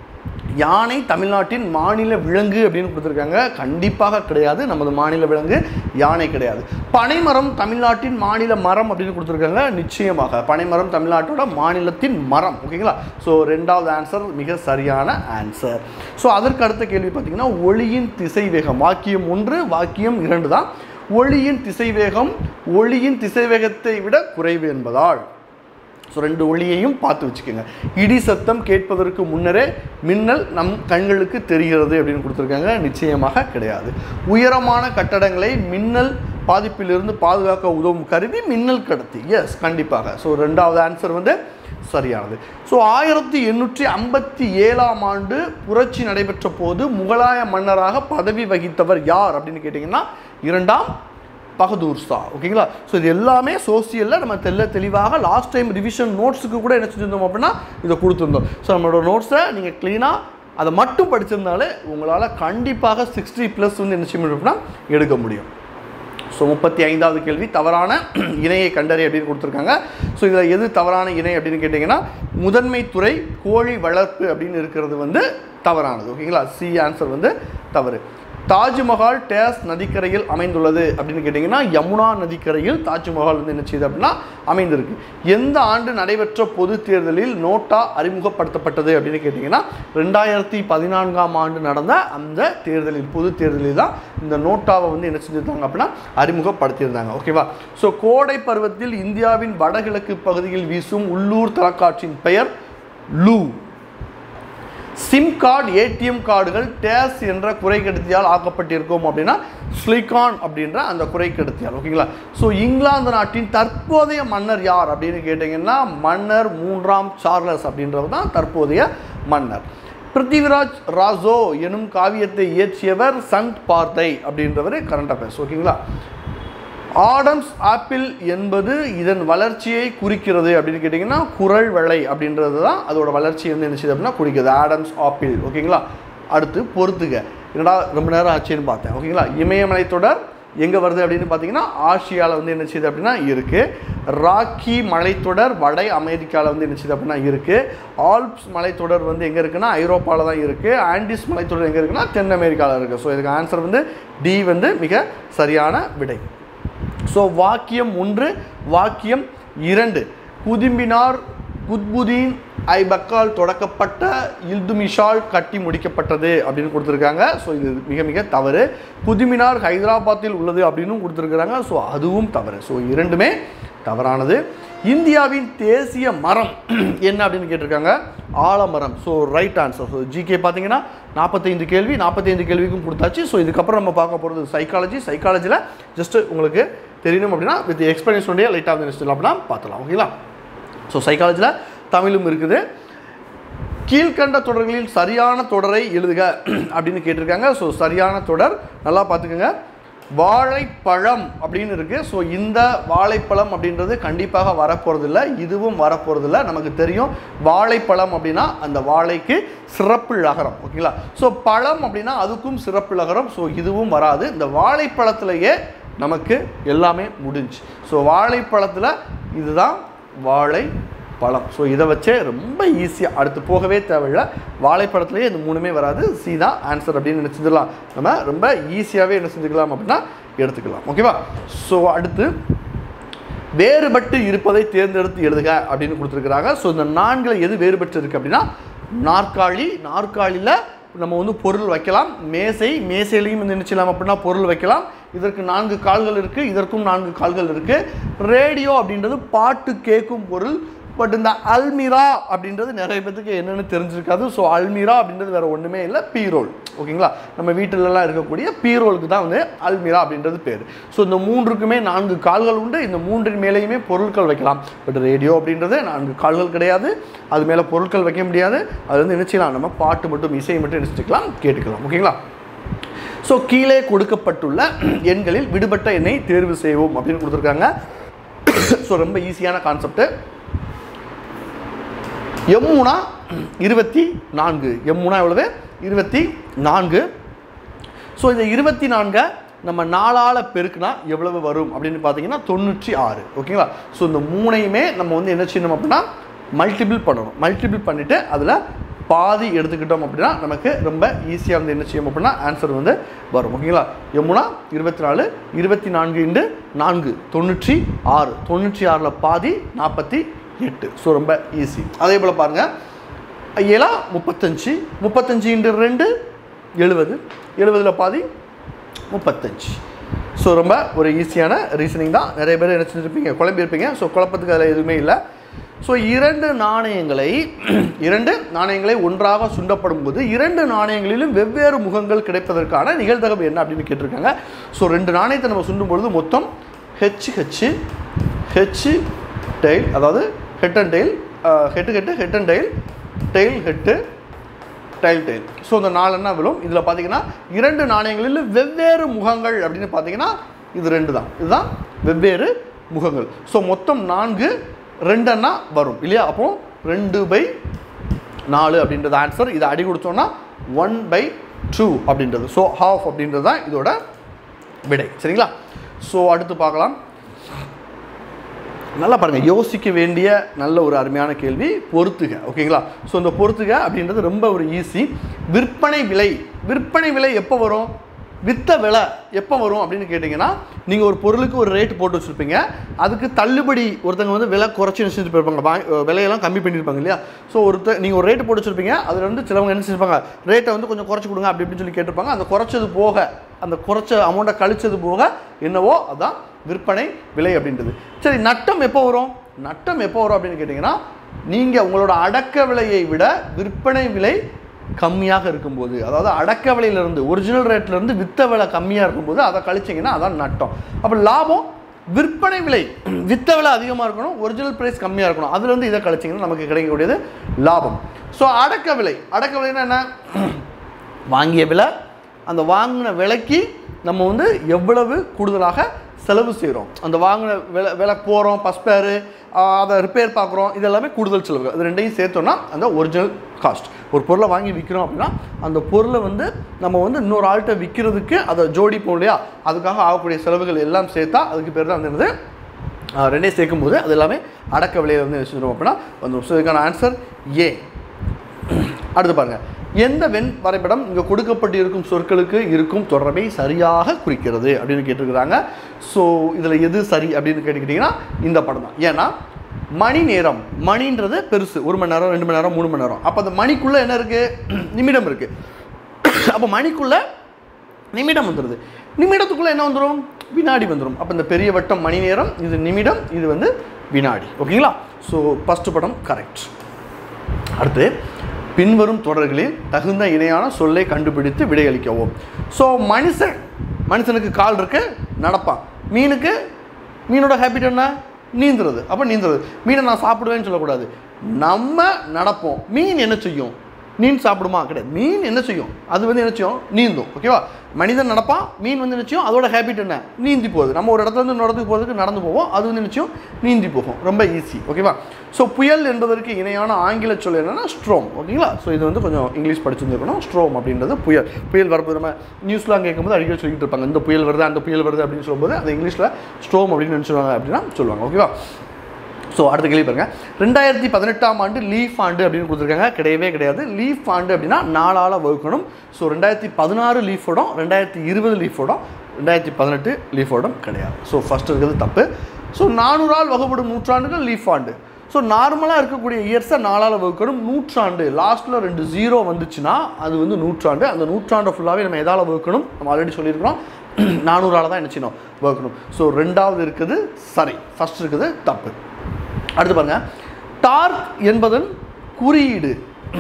யானை தமிழ்நாட்டின் மாநில விலங்கு அப்படின்னு கொடுத்துருக்காங்க கண்டிப்பாக கிடையாது நமது மாநில விலங்கு யானை கிடையாது பனைமரம் தமிழ்நாட்டின் மாநில மரம் அப்படின்னு கொடுத்துருக்காங்க நிச்சயமாக பனைமரம் தமிழ்நாட்டோட மாநிலத்தின் மரம் ஓகேங்களா ஸோ ரெண்டாவது ஆன்சர் மிக சரியான ஆன்சர் ஸோ அதற்கு அடுத்த கேள்வி பார்த்தீங்கன்னா ஒளியின் திசைவேகம் வாக்கியம் ஒன்று வாக்கியம் இரண்டு தான் ஒளியின் திசைவேகம் ஒளியின் திசைவேகத்தை விட குறைவு என்பதால் ஸோ ரெண்டு ஒளியையும் பார்த்து வச்சுக்கோங்க இடி சத்தம் கேட்பதற்கு முன்னரே மின்னல் நம் கண்களுக்கு தெரிகிறது அப்படின்னு கொடுத்துருக்காங்க நிச்சயமாக கிடையாது உயரமான கட்டடங்களை மின்னல் பாதிப்பிலிருந்து பாதுகாக்க உதவும் கருவி மின்னல் கடத்தி எஸ் கண்டிப்பாக ஸோ ரெண்டாவது ஆன்சர் வந்து சரியானது ஸோ ஆயிரத்தி எண்ணூற்றி ஐம்பத்தி ஏழாம் ஆண்டு புரட்சி நடைபெற்ற போது முகலாய மன்னராக பதவி வகித்தவர் யார் அப்படின்னு கேட்டிங்கன்னா இரண்டாம் பகதூர் ஷா ஓகேங்களா ஸோ இது எல்லாமே சோசியலில் நம்ம தெல்ல தெளிவாக லாஸ்ட் டைம் ரிவிஷன் நோட்ஸுக்கு கூட என்ன செஞ்சிருந்தோம் அப்படின்னா இதை கொடுத்துருந்தோம் ஸோ நம்மளோட நோட்ஸை நீங்கள் க்ளீனாக அதை மட்டும் படிச்சிருந்தாலே உங்களால் கண்டிப்பாக சிக்ஸ்டி ப்ளஸ் வந்து என்ன செய்ய முடியும் அப்படின்னா எடுக்க முடியும் ஸோ முப்பத்தி ஐந்தாவது கேள்வி தவறான இணையை கண்டறி அப்படின்னு கொடுத்துருக்காங்க ஸோ இதில் எது தவறான இணை அப்படின்னு கேட்டிங்கன்னா முதன்மை துறை கோழி வளர்ப்பு அப்படின்னு இருக்கிறது வந்து தவறானது ஓகேங்களா சி ஆன்சர் வந்து தவறு தாஜ்மஹால் டேஸ் நதிக்கரையில் அமைந்துள்ளது அப்படின்னு கேட்டிங்கன்னா யமுனா நதிக்கரையில் தாஜ்மஹால் வந்து என்ன செய்யுது அப்படின்னா அமைந்திருக்கு எந்த ஆண்டு நடைபெற்ற பொது தேர்தலில் நோட்டா அறிமுகப்படுத்தப்பட்டது அப்படின்னு கேட்டிங்கன்னா ரெண்டாயிரத்தி பதினான்காம் ஆண்டு நடந்த அந்த தேர்தலில் பொது தேர்தலில் தான் இந்த நோட்டாவை வந்து என்ன செஞ்சிருந்தாங்க அப்படின்னா அறிமுகப்படுத்தியிருந்தாங்க ஓகேவா ஸோ கோடை பருவத்தில் இந்தியாவின் வடகிழக்கு பகுதியில் வீசும் உள்ளூர் தொலைக்காட்சியின் பெயர் லூ சிம் கார்டு ஏடிஎம் கார்டுகள் டேஸ் என்ற குறைக்கடத்தியால் ஆக்கப்பட்டிருக்கும் அப்படின்னா ஸ்லிகான் அப்படின்ற அந்த குறைக்கடத்தியால் ஓகேங்களா ஸோ இங்கிலாந்து நாட்டின் தற்போதைய மன்னர் யார் அப்படின்னு கேட்டிங்கன்னா மன்னர் மூன்றாம் சார்லஸ் அப்படின்றவர் தான் தற்போதைய மன்னர் பிருத்திவிராஜ் ராஜோ எனும் காவியத்தை இயற்றியவர் சந்த் பார்த்தை அப்படின்றவர் கரண்ட் அஃபேர்ஸ் ஓகேங்களா ஆடம்ஸ் ஆப்பிள் என்பது இதன் வளர்ச்சியை குறிக்கிறது அப்படின்னு கேட்டிங்கன்னா குரல் வெள்ளை அப்படின்றது தான் அதோட வளர்ச்சி வந்து என்ன செய்யுது அப்படின்னா குறிக்கிறது ஆடம்ஸ் ஆப்பிள் ஓகேங்களா அடுத்து பொறுத்துக என்னடா ரொம்ப நேரம் ஆச்சுன்னு பார்த்தேன் ஓகேங்களா இமயமலை தொடர் எங்கே வருது அப்படின்னு பார்த்தீங்கன்னா ஆசியாவில் வந்து என்ன செய்யுது அப்படின்னா இருக்குது ராக்கி மலைத்தொடர் வட அமெரிக்காவில் வந்து என்ன செய்யுது அப்படின்னா இருக்குது ஆல்ப்ஸ் மலைத்தொடர் வந்து எங்கே இருக்குன்னா ஐரோப்பாவில் தான் இருக்குது ஆண்டிஸ் மலைத்தொடர் எங்கே இருக்குன்னா தென் அமெரிக்காவில் இருக்குது ஸோ இதுக்கு ஆன்சர் வந்து டி வந்து மிக சரியான விடை ஸோ வாக்கியம் ஒன்று வாக்கியம் இரண்டு குதும்பினார் குத்புதீன் ஐபக்கால் தொடக்கப்பட்ட இல்துமிஷால் கட்டி முடிக்கப்பட்டது அப்படின்னு கொடுத்துருக்காங்க ஸோ இது மிக மிக தவறு குதுமினார் ஹைதராபாத்தில் உள்ளது அப்படின்னு கொடுத்துருக்குறாங்க ஸோ அதுவும் தவறு ஸோ இரண்டுமே தவறானது இந்தியாவின் தேசிய மரம் என்ன அப்படின்னு கேட்டிருக்காங்க ஆலமரம் so right answer so GK பார்த்தீங்கன்னா நாற்பத்தைந்து கேள்வி நாற்பத்தைந்து கேள்விக்கும் கொடுத்தாச்சு ஸோ இதுக்கப்புறம் நம்ம பார்க்க போகிறது சைக்காலஜி சைக்காலஜியில் ஜஸ்ட் உங்களுக்கு தெரியணும் அப்படின்னா வித் எக்ஸ்பிளனேஷனுடைய லைட்டாக வந்து நினைச்சிடலாம் அப்படின்னா பார்த்துலாம் ஓகேங்களா ஸோ சைக்காலஜியில் தமிழும் இருக்குது கீழ்கண்ட தொடர்களில் சரியான தொடரை எழுதுக அப்படின்னு கேட்டிருக்காங்க ஸோ சரியான தொடர் நல்லா பார்த்துக்கோங்க வாழைப்பழம் அப்படின்னு இருக்குது ஸோ இந்த வாழைப்பழம் அப்படின்றது கண்டிப்பாக வரப்போகிறதில்ல இதுவும் வரப்போகிறதில்ல நமக்கு தெரியும் வாழைப்பழம் அப்படின்னா அந்த வாழைக்கு சிறப்பு லகரம் ஓகேங்களா ஸோ பழம் அப்படின்னா அதுக்கும் சிறப்பு லகரம் ஸோ இதுவும் வராது இந்த வாழைப்பழத்திலேயே நமக்கு எல்லாமே முடிஞ்சு ஸோ வாழைப்பழத்தில் இதுதான் வாழை பழம் ஸோ இதை வச்சே ரொம்ப ஈஸியாக அடுத்து போகவே தேவையில்ல வாழைப்பழத்துலேயே இந்த மூணுமே வராது சி தான் ஆன்சர் அப்படின்னு நினச்சிடலாம் நம்ம ரொம்ப ஈஸியாகவே என்ன செஞ்சுக்கலாம் அப்படின்னா எடுத்துக்கலாம் ஓகேவா ஸோ அடுத்து வேறுபட்டு இருப்பதை தேர்ந்தெடுத்து எழுதுக அப்படின்னு கொடுத்துருக்குறாங்க ஸோ இந்த நான்கில் எது வேறுபட்டு இருக்குது அப்படின்னா நாற்காலி நாற்காலியில் நம்ம வந்து பொருள் வைக்கலாம் மேசை மேசையிலையும் வந்து நினைச்சலாம் அப்படின்னா பொருள் வைக்கலாம் இதற்கு நான்கு கால்கள் இருக்குது இதற்கும் நான்கு கால்கள் இருக்குது ரேடியோ அப்படின்றது பாட்டு கேட்கும் பொருள் பட் இந்த அல்மிரா அப்படின்றது நிறைய பேத்துக்கு என்னென்னு தெரிஞ்சிருக்காது ஸோ அல்மிரா அப்படின்றது வேறு ஒன்றுமே இல்லை பீரோல் ஓகேங்களா நம்ம வீட்டிலலாம் இருக்கக்கூடிய பீரோலுக்கு தான் வந்து அல்மிரா அப்படின்றது பேர் ஸோ இந்த மூன்றுக்குமே நான்கு கால்கள் உண்டு இந்த மூன்றின் மேலேயுமே பொருட்கள் வைக்கலாம் பட் ரேடியோ அப்படின்றது நான்கு கால்கள் கிடையாது அது மேலே பொருட்கள் வைக்க முடியாது அது வந்து என்ன செய்யலாம் நம்ம பாட்டு மட்டும் இசையை மட்டும் நினச்சிக்கலாம் கேட்டுக்கலாம் ஓகேங்களா ஸோ கீழே கொடுக்கப்பட்டுள்ள எண்களில் விடுபட்ட எண்ணை தேர்வு செய்வோம் அப்படின்னு கொடுத்துருக்காங்க ஸோ ரொம்ப ஈஸியான கான்செப்ட்டு எம்முனா இருபத்தி நான்கு எம்முனா எவ்வளவு இருபத்தி நான்கு ஸோ இந்த இருபத்தி நான்கை நம்ம நாலால் பெருக்குனா எவ்வளவு வரும் அப்படின்னு பார்த்தீங்கன்னா தொண்ணூற்றி ஆறு ஓகேங்களா ஸோ இந்த மூணையுமே நம்ம வந்து என்ன செய்யணும் அப்படின்னா மல்டிபிள் பண்ணணும் மல்டிபிள் பண்ணிவிட்டு அதில் பாதி எடுத்துக்கிட்டோம் அப்படின்னா நமக்கு ரொம்ப ஈஸியாக வந்து என்ன செய்யும் அப்படின்னா ஆன்சர் வந்து வரும் ஓகேங்களா எம்முனா இருபத்தி நாலு இருபத்தி நான்கு இண்டு நான்கு தொண்ணூற்றி ஆறு தொண்ணூற்றி ஆறில் பாதி நாற்பத்தி எட்டு ஸோ ரொம்ப ஈஸி அதே போல் பாருங்கள் ஏழா முப்பத்தஞ்சு முப்பத்தஞ்சு இன்ட்டு ரெண்டு எழுபது எழுபதில் பாதி முப்பத்தஞ்சு ஸோ ரொம்ப ஒரு ஈஸியான ரீசனிங் தான் நிறைய பேர் என்ன செஞ்சுருப்பீங்க குழம்பியிருப்பீங்க ஸோ குழப்பத்துக்கு அதில் எதுவுமே இல்லை ஸோ இரண்டு நாணயங்களை இரண்டு நாணயங்களை ஒன்றாக சுண்டப்படும் போது இரண்டு நாணயங்களிலும் வெவ்வேறு முகங்கள் கிடைப்பதற்கான நிகழ்தகவு என்ன அப்படின்னு கேட்டிருக்காங்க ஸோ ரெண்டு நாணயத்தை நம்ம சுண்டும் பொழுது மொத்தம் ஹெச் ஹெச் ஹெச் டெயில் அதாவது head and tail head head head and tail tail head tail tail so இந்த நாலு என்ன விழும் இதில் பார்த்தீங்கன்னா இரண்டு நாணயங்களில் வெவ்வேறு முகங்கள் அப்படின்னு பார்த்தீங்கன்னா இது ரெண்டு தான் இதுதான் வெவ்வேறு முகங்கள் ஸோ மொத்தம் நான்கு ரெண்டன்னா வரும் இல்லையா அப்போ ரெண்டு பை நாலு அப்படின்றது ஆன்சர் இதை அடி கொடுத்தோன்னா ஒன் பை டூ அப்படின்றது ஸோ ஹாஃப் அப்படின்றது தான் இதோட விடை சரிங்களா ஸோ அடுத்து பார்க்கலாம் நல்லா பாருங்கள் யோசிக்க வேண்டிய நல்ல ஒரு அருமையான கேள்வி பொறுத்துக ஓகேங்களா ஸோ இந்த பொறுத்துக அப்படின்றது ரொம்ப ஒரு ஈஸி விற்பனை விலை விற்பனை விலை எப்போ வரும் வித்த விலை எப்போ வரும் அப்படின்னு கேட்டிங்கன்னா நீங்கள் ஒரு பொருளுக்கு ஒரு ரேட் போட்டு வச்சுருப்பீங்க அதுக்கு தள்ளுபடி ஒருத்தங்க வந்து விலை குறைச்சி நினச்சிட்டு போயிருப்பாங்க வா- விலையெல்லாம் கம்மி பண்ணியிருப்பாங்க இல்லையா ஸோ ஒருத்தர் நீங்கள் ஒரு ரேட் போட்டு வச்சுருப்பீங்க அதில் வந்து சிலவங்க என்ன செஞ்சிருப்பாங்க ரேட்டை வந்து கொஞ்சம் குறைச்சி கொடுங்க அப்படி இப்படின்னு சொல்லி கேட்டிருப்பாங்க அந்த குறைச்சது போக அந்த குறைச்ச அமௌண்ட்டை கழிச்சது போக என்னவோ அதான் விற்பனை விலை அப்படின்றது சரி நட்டம் எப்போ வரும் நட்டம் எப்போ வரும் அப்படின்னு கேட்டிங்கன்னா நீங்கள் உங்களோட அடக்க விலையை விட விற்பனை விலை கம்மியாக இருக்கும்போது அதாவது அடக்க விலையிலிருந்து ஒரிஜினல் ரேட்லேருந்து வித்த விலை கம்மியாக இருக்கும்போது அதை கழிச்சிங்கன்னா அதான் நட்டம் அப்போ லாபம் விற்பனை விலை வித்த விலை அதிகமாக இருக்கணும் ஒரிஜினல் ப்ரைஸ் கம்மியாக இருக்கணும் அதுலேருந்து இதை கழிச்சிங்கன்னா நமக்கு கிடைக்கக்கூடியது லாபம் ஸோ அடக்க விலை அடக்க விலைன்னா என்ன வாங்கிய விலை அந்த வாங்கின விலைக்கு நம்ம வந்து எவ்வளவு கூடுதலாக செலவு செய்கிறோம் அந்த வாங்கின விலை விலை போகிறோம் பஸ்பேரு அதை ரிப்பேர் பார்க்குறோம் இது எல்லாமே கூடுதல் செலவு அது ரெண்டையும் சேர்த்தோம்னா அந்த ஒரிஜினல் காஸ்ட் ஒரு பொருளை வாங்கி விற்கிறோம் அப்படின்னா அந்த பொருளை வந்து நம்ம வந்து இன்னொரு ஆள்கிட்ட விற்கிறதுக்கு அதை ஜோடிப்போம் இல்லையா அதுக்காக ஆகக்கூடிய செலவுகள் எல்லாம் சேர்த்தா அதுக்கு பேர் தான் என்னது ஆஹ் ரெண்டையும் சேர்க்கும்போது அது எல்லாமே அடக்க விலையை வந்து வச்சுருவோம் அப்படின்னா வந்துடும் ஸோ இதுக்கான ஆன்சர் ஏ அடுத்து பாருங்க எந்த வெண் வரைபடம் இங்கே கொடுக்கப்பட்டிருக்கும் சொற்களுக்கு இருக்கும் தொடர்பை சரியாக குறிக்கிறது அப்படின்னு கேட்டிருக்கிறாங்க ஸோ இதில் எது சரி அப்படின்னு கேட்டுக்கிட்டிங்கன்னா இந்த படம் தான் ஏன்னா மணி நேரம் மணின்றது பெருசு ஒரு மணி நேரம் ரெண்டு மணி நேரம் மூணு மணி நேரம் அப்போ அந்த மணிக்குள்ளே என்ன இருக்குது நிமிடம் இருக்குது அப்போ மணிக்குள்ளே நிமிடம் வந்துடுது நிமிடத்துக்குள்ளே என்ன வந்துடும் வினாடி வந்துடும் அப்போ இந்த பெரிய வட்டம் மணி நேரம் இது நிமிடம் இது வந்து வினாடி ஓகேங்களா ஸோ ஃபஸ்ட்டு படம் கரெக்ட் அடுத்து பின்வரும் தொடர்களில் தகுந்த இணையான சொல்லை கண்டுபிடித்து விடையளிக்கவும் ஸோ மனுஷன் மனுஷனுக்கு கால் இருக்கு நடப்பான் மீனுக்கு மீனோட ஹேபிட் என்ன நீந்துறது அப்போ நீந்துறது மீனை நான் சாப்பிடுவேன்னு சொல்லக்கூடாது நம்ம நடப்போம் மீன் என்ன செய்யும் மீன் சாப்பிடுமா கிடையாது மீன் என்ன செய்யும் அது வந்து என்ன செய்யும் நீந்தும் ஓகேவா மனிதன் நடப்பான் மீன் வந்து என்ன செய்யும் அதோட ஹேபிட் என்ன நீந்தி போகுது நம்ம ஒரு இடத்துல இருந்து இன்னொரு இடத்துக்கு போகிறதுக்கு நடந்து போவோம் அது வந்து என்ன செய்யும் நீந்தி போகும் ரொம்ப ஈஸி ஓகேவா ஸோ புயல் என்பதற்கு இணையான ஆங்கில சொல் என்னன்னா ஸ்ட்ரோம் ஓகேங்களா ஸோ இது வந்து கொஞ்சம் இங்கிலீஷ் படிச்சிருந்துருக்கணும் ஸ்ட்ரோம் அப்படின்றது புயல் புயல் வரப்போது நம்ம நியூஸ்லாம் கேட்கும்போது அடிக்கடி சொல்லிட்டு இருப்பாங்க இந்த புயல் வருது அந்த புயல் வருது அப்படின்னு சொல்லும்போது அது இங்கிலீஷில் ஸ்ட்ரோம் அப்படின்னு நினச்சிடுவாங்க அப்படின்னா சொல்லுவாங்க ஓகேவா ஸோ அடுத்த கேள்வி பாருங்க ரெண்டாயிரத்தி பதினெட்டாம் ஆண்டு லீஃப் ஆண்டு அப்படின்னு கொடுத்துருக்காங்க கிடையவே கிடையாது லீஃப் ஆண்டு அப்படின்னா நாலால் வகுக்கணும் ஸோ ரெண்டாயிரத்தி பதினாறு லீஃபோடும் ரெண்டாயிரத்தி இருபது லீஃபோடும் ரெண்டாயிரத்தி பதினெட்டு லீஃபோடும் கிடையாது ஸோ ஃபஸ்ட் இருக்கிறது தப்பு ஸோ நானூறால் வகுப்படும் நூற்றாண்டுகள் லீஃப் ஆண்டு ஸோ நார்மலாக இருக்கக்கூடிய இயர்ஸை நாலால் வகுக்கணும் நூற்றாண்டு லாஸ்ட்டில் ரெண்டு ஜீரோ வந்துச்சுன்னா அது வந்து நூற்றாண்டு அந்த நூற்றாண்டை ஃபுல்லாகவே நம்ம எதால் வகுக்கணும் நம்ம ஆல்ரெடி சொல்லியிருக்கிறோம் நானூறால் தான் என்ன செய்யணும் வகுக்கணும் ஸோ ரெண்டாவது இருக்குது சரி ஃபஸ்ட் இருக்குது தப்பு அடுத்து பாருங்க டார்க் என்பதன் குறியீடு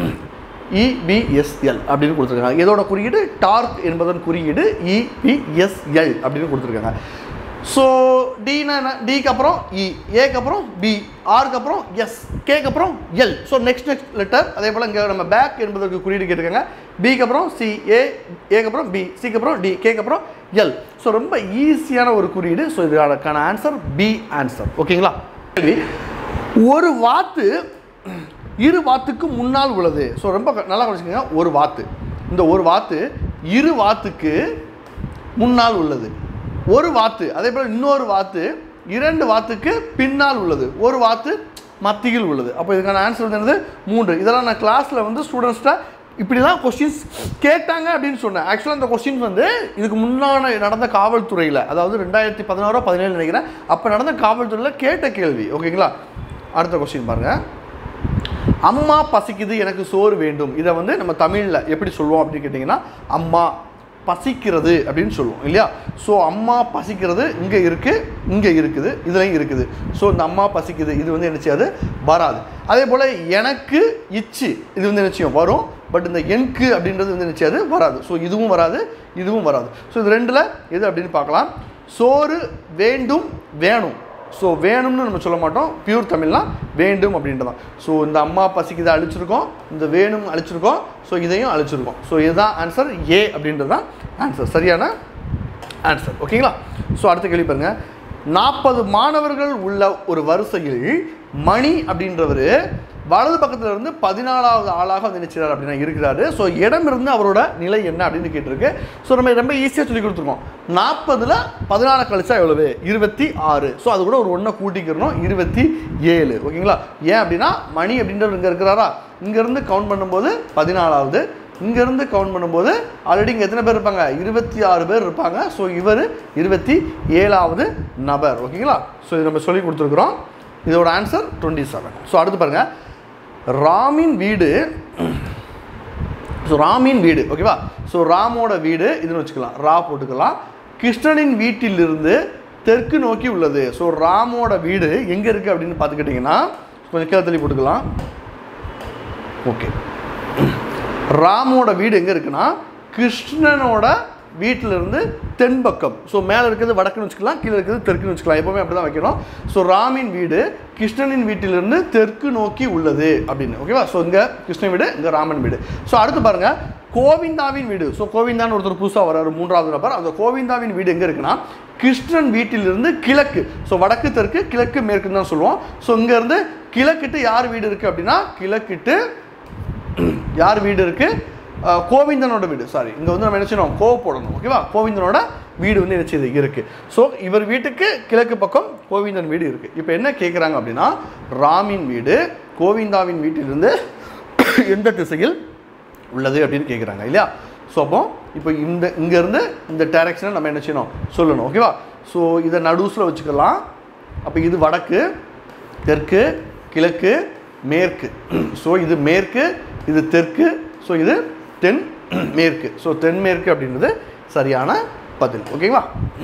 இபிஎஸ்எல் அப்படின்னு கொடுத்துருக்காங்க இதோட குறியீடு டார்க் என்பதன் குறியீடு இபிஎஸ்எல் அப்படின்னு கொடுத்துருக்காங்க ஸோ டினா டிக்கு அப்புறம் இ ஏக்கு அப்புறம் பி ஆருக்கு அப்புறம் எஸ் கேக்கு அப்புறம் L so next next letter அதே போல் இங்கே நம்ம பேக் என்பதற்கு குறியீடு கேட்டிருக்காங்க பிக்கு அப்புறம் சி ஏ ஏக்கு அப்புறம் பி சிக்கு அப்புறம் டி கேக்கு அப்புறம் எல் ஸோ ரொம்ப ஈஸியான ஒரு குறியீடு ஸோ இதுக்கான ஆன்சர் பி ஆன்சர் ஓகேங்களா கேள்வி ஒரு வாத்து இரு வாத்துக்கு முன்னால் உள்ளது ஸோ ரொம்ப க- நல்லா கவனிச்சுக்கோங்க ஒரு வாத்து இந்த ஒரு வாத்து இரு வாத்துக்கு முன்னால் உள்ளது ஒரு வாத்து அதே போல் இன்னொரு வாத்து இரண்டு வாத்துக்கு பின்னால் உள்ளது ஒரு வாத்து மத்தியில் உள்ளது அப்போ இதுக்கான ஆன்சர் வந்து என்னது மூன்று இதெல்லாம் நான் கிளாஸில் வந்து ஸ்டூடெண்ட்ஸ்கிட்ட இப்படிலாம் கொஸ்டின்ஸ் கேட்டாங்க அப்படின்னு சொன்னேன் ஆக்சுவலாக இந்த கொஸ்டின்ஸ் வந்து இதுக்கு முன்னாடி நடந்த காவல்துறையில் அதாவது ரெண்டாயிரத்தி பதினாறோ பதினேழு நினைக்கிறேன் அப்போ நடந்த காவல்துறையில் கேட்ட கேள்வி ஓகேங்களா அடுத்த கொஸ்டின் பாருங்கள் அம்மா பசிக்குது எனக்கு சோறு வேண்டும் இதை வந்து நம்ம தமிழில் எப்படி சொல்லுவோம் அப்படின்னு கேட்டிங்கன்னா அம்மா பசிக்கிறது அப்படின்னு சொல்லுவோம் இல்லையா ஸோ அம்மா பசிக்கிறது இங்கே இருக்குது இங்கே இருக்குது இதுலையும் இருக்குது ஸோ இந்த அம்மா பசிக்குது இது வந்து என்ன செய்யாது வராது அதே போல் எனக்கு இச்சு இது வந்து என்ன செய்யும் வரும் பட் இந்த என்க்கு அப்படின்றது வந்து என்ன செய்யாது வராது ஸோ இதுவும் வராது இதுவும் வராது ஸோ இது ரெண்டில் எது அப்படின்னு பார்க்கலாம் சோறு வேண்டும் வேணும் ஸோ வேணும்னு நம்ம சொல்ல மாட்டோம் பியூர் தமிழ்னா வேண்டும் அப்படின்றதான் ஸோ இந்த அம்மா பசிக்குதை அழிச்சிருக்கோம் இந்த வேணும் அழிச்சிருக்கோம் ஸோ இதையும் அழிச்சிருக்கோம் ஸோ இதுதான் ஆன்சர் ஏ அப்படின்றது தான் ஆன்சர் சரியான ஆன்சர் ஓகேங்களா ஸோ அடுத்த கேள்வி பாருங்க நாற்பது மாணவர்கள் உள்ள ஒரு வரிசையில் மணி அப்படின்றவர் வலது பக்கத்துல இருந்து பதினாலாவது ஆளாக வந்து நினைச்சார் அப்படின்னா இருக்கிறாரு ஸோ இடம் இருந்து அவரோட நிலை என்ன அப்படின்னு கேட்டிருக்கு ஸோ நம்ம ரொம்ப ஈஸியாக சொல்லி கொடுத்துருக்கோம் நாற்பதுல பதினாலு கழிச்சா எவ்வளவு இருபத்தி ஆறு ஸோ அது கூட ஒரு ஒன்றை கூட்டிக்கிறணும் இருபத்தி ஏழு ஓகேங்களா ஏன் அப்படின்னா மணி அப்படின்றவர் இங்கே இருக்கிறாரா இங்கேருந்து கவுண்ட் பண்ணும்போது பதினாலாவது இங்கேருந்து கவுண்ட் பண்ணும்போது ஆல்ரெடி இங்கே எத்தனை பேர் இருப்பாங்க இருபத்தி ஆறு பேர் இருப்பாங்க ஸோ இவர் இருபத்தி ஏழாவது நபர் ஓகேங்களா ஸோ இது நம்ம சொல்லி கொடுத்துருக்குறோம் இதோட ஆன்சர் டுவெண்ட்டி செவன் ஸோ அடுத்து பாருங்கள் ராமின் வீடு ஸோ ராமின் வீடு ஓகேவா ஸோ ராமோட வீடு இதுன்னு வச்சுக்கலாம் ரா போட்டுக்கலாம் கிருஷ்ணனின் வீட்டிலிருந்து தெற்கு நோக்கி உள்ளது ஸோ ராமோட வீடு எங்கே இருக்குது அப்படின்னு பார்த்துக்கிட்டிங்கன்னா கொஞ்சம் கீழே தள்ளி போட்டுக்கலாம் ஓகே ராமோட வீடு எங்கே இருக்குன்னா கிருஷ்ணனோட வீட்டிலிருந்து தென்பக்கம் ஸோ மேலே இருக்கிறது வடக்குன்னு வச்சுக்கலாம் கீழே இருக்கிறது தெற்குன்னு வச்சுக்கலாம் எப்போவுமே அப்படி தான் வைக்கணும் ஸோ ராமின் வீடு கிருஷ்ணனின் வீட்டிலிருந்து தெற்கு நோக்கி உள்ளது அப்படின்னு ஓகேவா ஸோ இங்கே கிருஷ்ணன் வீடு இங்கே ராமன் வீடு ஸோ அடுத்து பாருங்கள் கோவிந்தாவின் வீடு ஸோ கோவிந்தான்னு ஒருத்தர் புதுசாக வராரு மூன்றாவது நபர் அந்த கோவிந்தாவின் வீடு எங்கே இருக்குன்னா கிருஷ்ணன் வீட்டிலிருந்து கிழக்கு ஸோ வடக்கு தெற்கு கிழக்கு மேற்குன்னு தான் சொல்லுவோம் ஸோ இங்கேருந்து கிழக்கிட்டு யார் வீடு இருக்குது அப்படின்னா கிழக்கிட்டு யார் வீடு இருக்குது கோவிந்தனோட வீடு சாரி இங்கே வந்து நம்ம என்ன செய்யணும் கோ போடணும் ஓகேவா கோவிந்தனோட வீடு வந்து என்ன செய்யுது இருக்குது ஸோ இவர் வீட்டுக்கு கிழக்கு பக்கம் கோவிந்தன் வீடு இருக்குது இப்போ என்ன கேட்குறாங்க அப்படின்னா ராமின் வீடு கோவிந்தாவின் வீட்டிலிருந்து எந்த திசையில் உள்ளது அப்படின்னு கேட்குறாங்க இல்லையா ஸோ அப்போ இப்போ இந்த இங்கேருந்து இந்த டைரக்ஷனை நம்ம என்ன செய்யணும் சொல்லணும் ஓகேவா ஸோ இதை நடுஸில் வச்சுக்கலாம் அப்போ இது வடக்கு தெற்கு கிழக்கு மேற்கு ஸோ இது மேற்கு இது தெற்கு ஸோ இது தென் மேற்கு ஸோ தென்மேற்கு அப்படின்றது சரியான பதில் ஓகேங்களா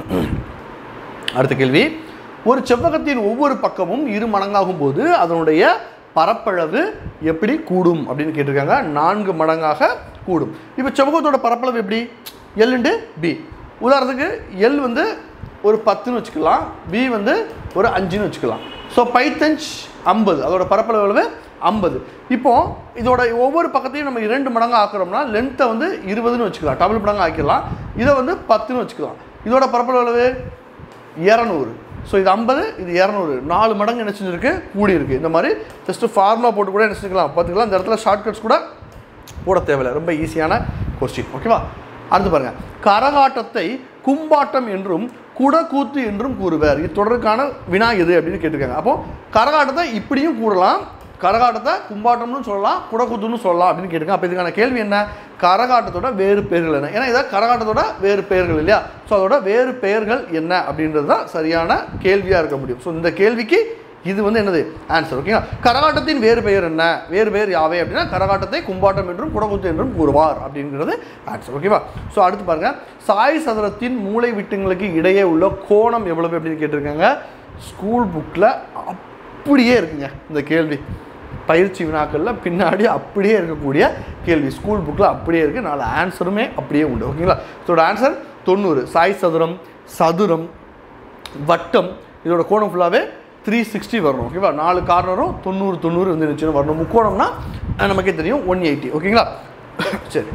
அடுத்த கேள்வி ஒரு செவ்வகத்தின் ஒவ்வொரு பக்கமும் இரு மடங்காகும் போது அதனுடைய பரப்பளவு எப்படி கூடும் அப்படின்னு கேட்டிருக்காங்க நான்கு மடங்காக கூடும் இப்போ செவ்வகத்தோட பரப்பளவு எப்படி எல் இன்டு பி உதாரணத்துக்கு எல் வந்து ஒரு பத்துன்னு வச்சுக்கலாம் பி வந்து ஒரு அஞ்சுன்னு வச்சுக்கலாம் ஸோ பைத்தஞ்ச் ஐம்பது அதோட பரப்பளவு எவ்வளவு ஐம்பது இப்போ இதோட ஒவ்வொரு பக்கத்தையும் நம்ம இரண்டு மடங்கு ஆக்குறோம்னா லென்த்தை வந்து இருபதுன்னு வச்சுக்கலாம் டபுள் மடங்கு ஆக்கிடலாம் இதை வந்து பத்துன்னு வச்சுக்கலாம் இதோட பரப்பளவு எவ்வளவு இரநூறு ஸோ இது ஐம்பது இது இரநூறு நாலு மடங்கு என்ன செஞ்சிருக்கு கூடி இருக்குது இந்த மாதிரி ஜஸ்ட்டு ஃபார்முலா போட்டு கூட என்ன செஞ்சுக்கலாம் பார்த்துக்கலாம் இந்த இடத்துல ஷார்ட்கட்ஸ் கூட போட தேவையில்லை ரொம்ப ஈஸியான கொஸ்டின் ஓகேவா அடுத்து பாருங்க கரகாட்டத்தை கும்பாட்டம் என்றும் குடக்கூத்து என்றும் கூறுவர் இது தொடருக்கான வினா எது அப்படின்னு கேட்டிருக்காங்க அப்போ கரகாட்டத்தை இப்படியும் கூறலாம் கரகாட்டத்தை கும்பாட்டம்னு சொல்லலாம் குடக்கூத்துன்னு சொல்லலாம் அப்படின்னு கேட்டிருக்காங்க அப்போ இதுக்கான கேள்வி என்ன கரகாட்டத்தோட வேறு பெயர்கள் என்ன ஏன்னா இதை கரகாட்டத்தோட வேறு பெயர்கள் இல்லையா ஸோ அதோட வேறு பெயர்கள் என்ன அப்படின்றது தான் சரியான கேள்வியாக இருக்க முடியும் ஸோ இந்த கேள்விக்கு இது வந்து என்னது ஆன்சர் ஓகேங்களா கரகாட்டத்தின் வேறு பெயர் என்ன வேறு பெயர் யாவை அப்படின்னா கரகாட்டத்தை கும்பாட்டம் என்றும் குடகுத்து என்றும் கூறுவார் அப்படிங்கிறது ஆன்சர் ஓகேவா ஸோ அடுத்து பாருங்க சாய் சதுரத்தின் மூளை விட்டுங்களுக்கு இடையே உள்ள கோணம் எவ்வளவு அப்படின்னு கேட்டிருக்காங்க ஸ்கூல் புக்கில் அப்படியே இருக்குங்க இந்த கேள்வி பயிற்சி வினாக்களில் பின்னாடி அப்படியே இருக்கக்கூடிய கேள்வி ஸ்கூல் புக்கில் அப்படியே இருக்குது நாலு ஆன்சருமே அப்படியே உண்டு ஓகேங்களா இதோட ஆன்சர் தொண்ணூறு சாய் சதுரம் சதுரம் வட்டம் இதோட கோணம் ஃபுல்லாகவே த்ரீ சிக்ஸ்டி வரணும் ஓகேவா நாலு கார்னரும் தொண்ணூறு தொண்ணூறு வந்து இருந்துச்சுன்னு வரணும் முக்கோணம்னா அஹ், நமக்கே தெரியும் ஒன் எயிட்டி ஓகேங்களா சரி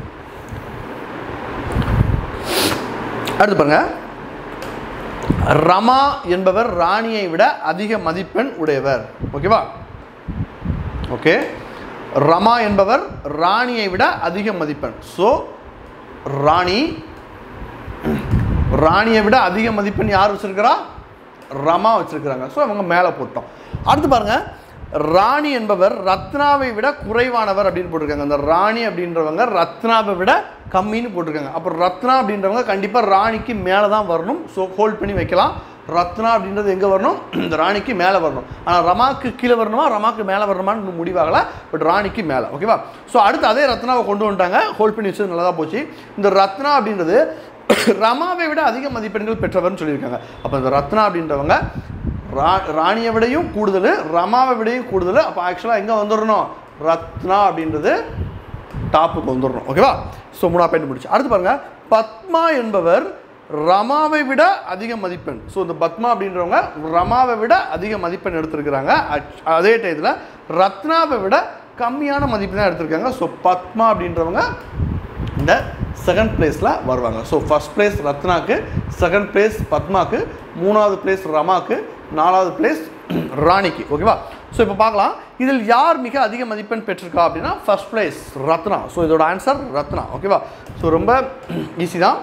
அடுத்து பாருங்க ரமா என்பவர் ராணியை விட அதிக மதிப்பெண் உடையவர் ஓகேவா ஓகே ரமா என்பவர் ராணியை விட அதிக மதிப்பெண் ஸோ ராணி ராணியை விட அதிக மதிப்பெண் யார் வச்சிருக்கிறா ரமா வச்சிருக்கிறாங்க ஸோ அவங்க மேலே போட்டோம் அடுத்து பாருங்க ராணி என்பவர் ரத்னாவை விட குறைவானவர் அப்படின்னு போட்டிருக்காங்க அந்த ராணி அப்படின்றவங்க ரத்னாவை விட கம்மின்னு போட்டிருக்காங்க அப்போ ரத்னா அப்படின்றவங்க கண்டிப்பாக ராணிக்கு மேலே தான் வரணும் ஸோ ஹோல்ட் பண்ணி வைக்கலாம் ரத்னா அப்படின்றது எங்கே வரணும் இந்த ராணிக்கு மேலே வரணும் ஆனால் ரமாக்கு கீழே வரணுமா ரமாக்கு மேலே வரணுமான்னு இன்னும் முடிவாகலை பட் ராணிக்கு மேலே ஓகேவா ஸோ அடுத்து அதே ரத்னாவை கொண்டு வந்துட்டாங்க ஹோல்ட் பண்ணி வச்சது நல்லதாக போச்சு இந்த ரத்னா அப்படின்றது ரமாவை விட அதிக மதிப்பெண்கள் பெற்றவர்னு சொல்லியிருக்காங்க அப்போ இந்த ரத்னா அப்படின்றவங்க ரா ராணியை விடையும் கூடுதல் ரமாவை விடையும் கூடுதல் அப்போ ஆக்சுவலாக எங்கே வந்துடணும் ரத்னா அப்படின்றது டாப்புக்கு வந்துடணும் ஓகேவா ஸோ மூணா பாயிண்ட் முடிச்சு அடுத்து பாருங்க பத்மா என்பவர் ரமாவை விட அதிக மதிப்பெண் ஸோ இந்த பத்மா அப்படின்றவங்க ரமாவை விட அதிக மதிப்பெண் எடுத்திருக்கிறாங்க அச்- அதே டயத்தில் ரத்னாவை விட கம்மியான மதிப்பெண் தான் எடுத்திருக்காங்க ஸோ பத்மா அப்படின்றவங்க இந்த செகண்ட் பிளேஸில் வருவாங்க ஸோ ஃபர்ஸ்ட் பிளேஸ் ரத்னாக்கு செகண்ட் பிளேஸ் பத்மாக்கு மூணாவது பிளேஸ் ரமாக்கு நாலாவது பிளேஸ் ராணிக்கு ஓகேவா ஸோ இப்போ பார்க்கலாம் இதில் யார் மிக அதிக மதிப்பெண் பெற்றிருக்கா அப்படின்னா ஃபர்ஸ்ட் பிளேஸ் ரத்னா ஸோ இதோட ஆன்சர் ரத்னா ஓகேவா ஸோ ரொம்ப ஈஸி தான்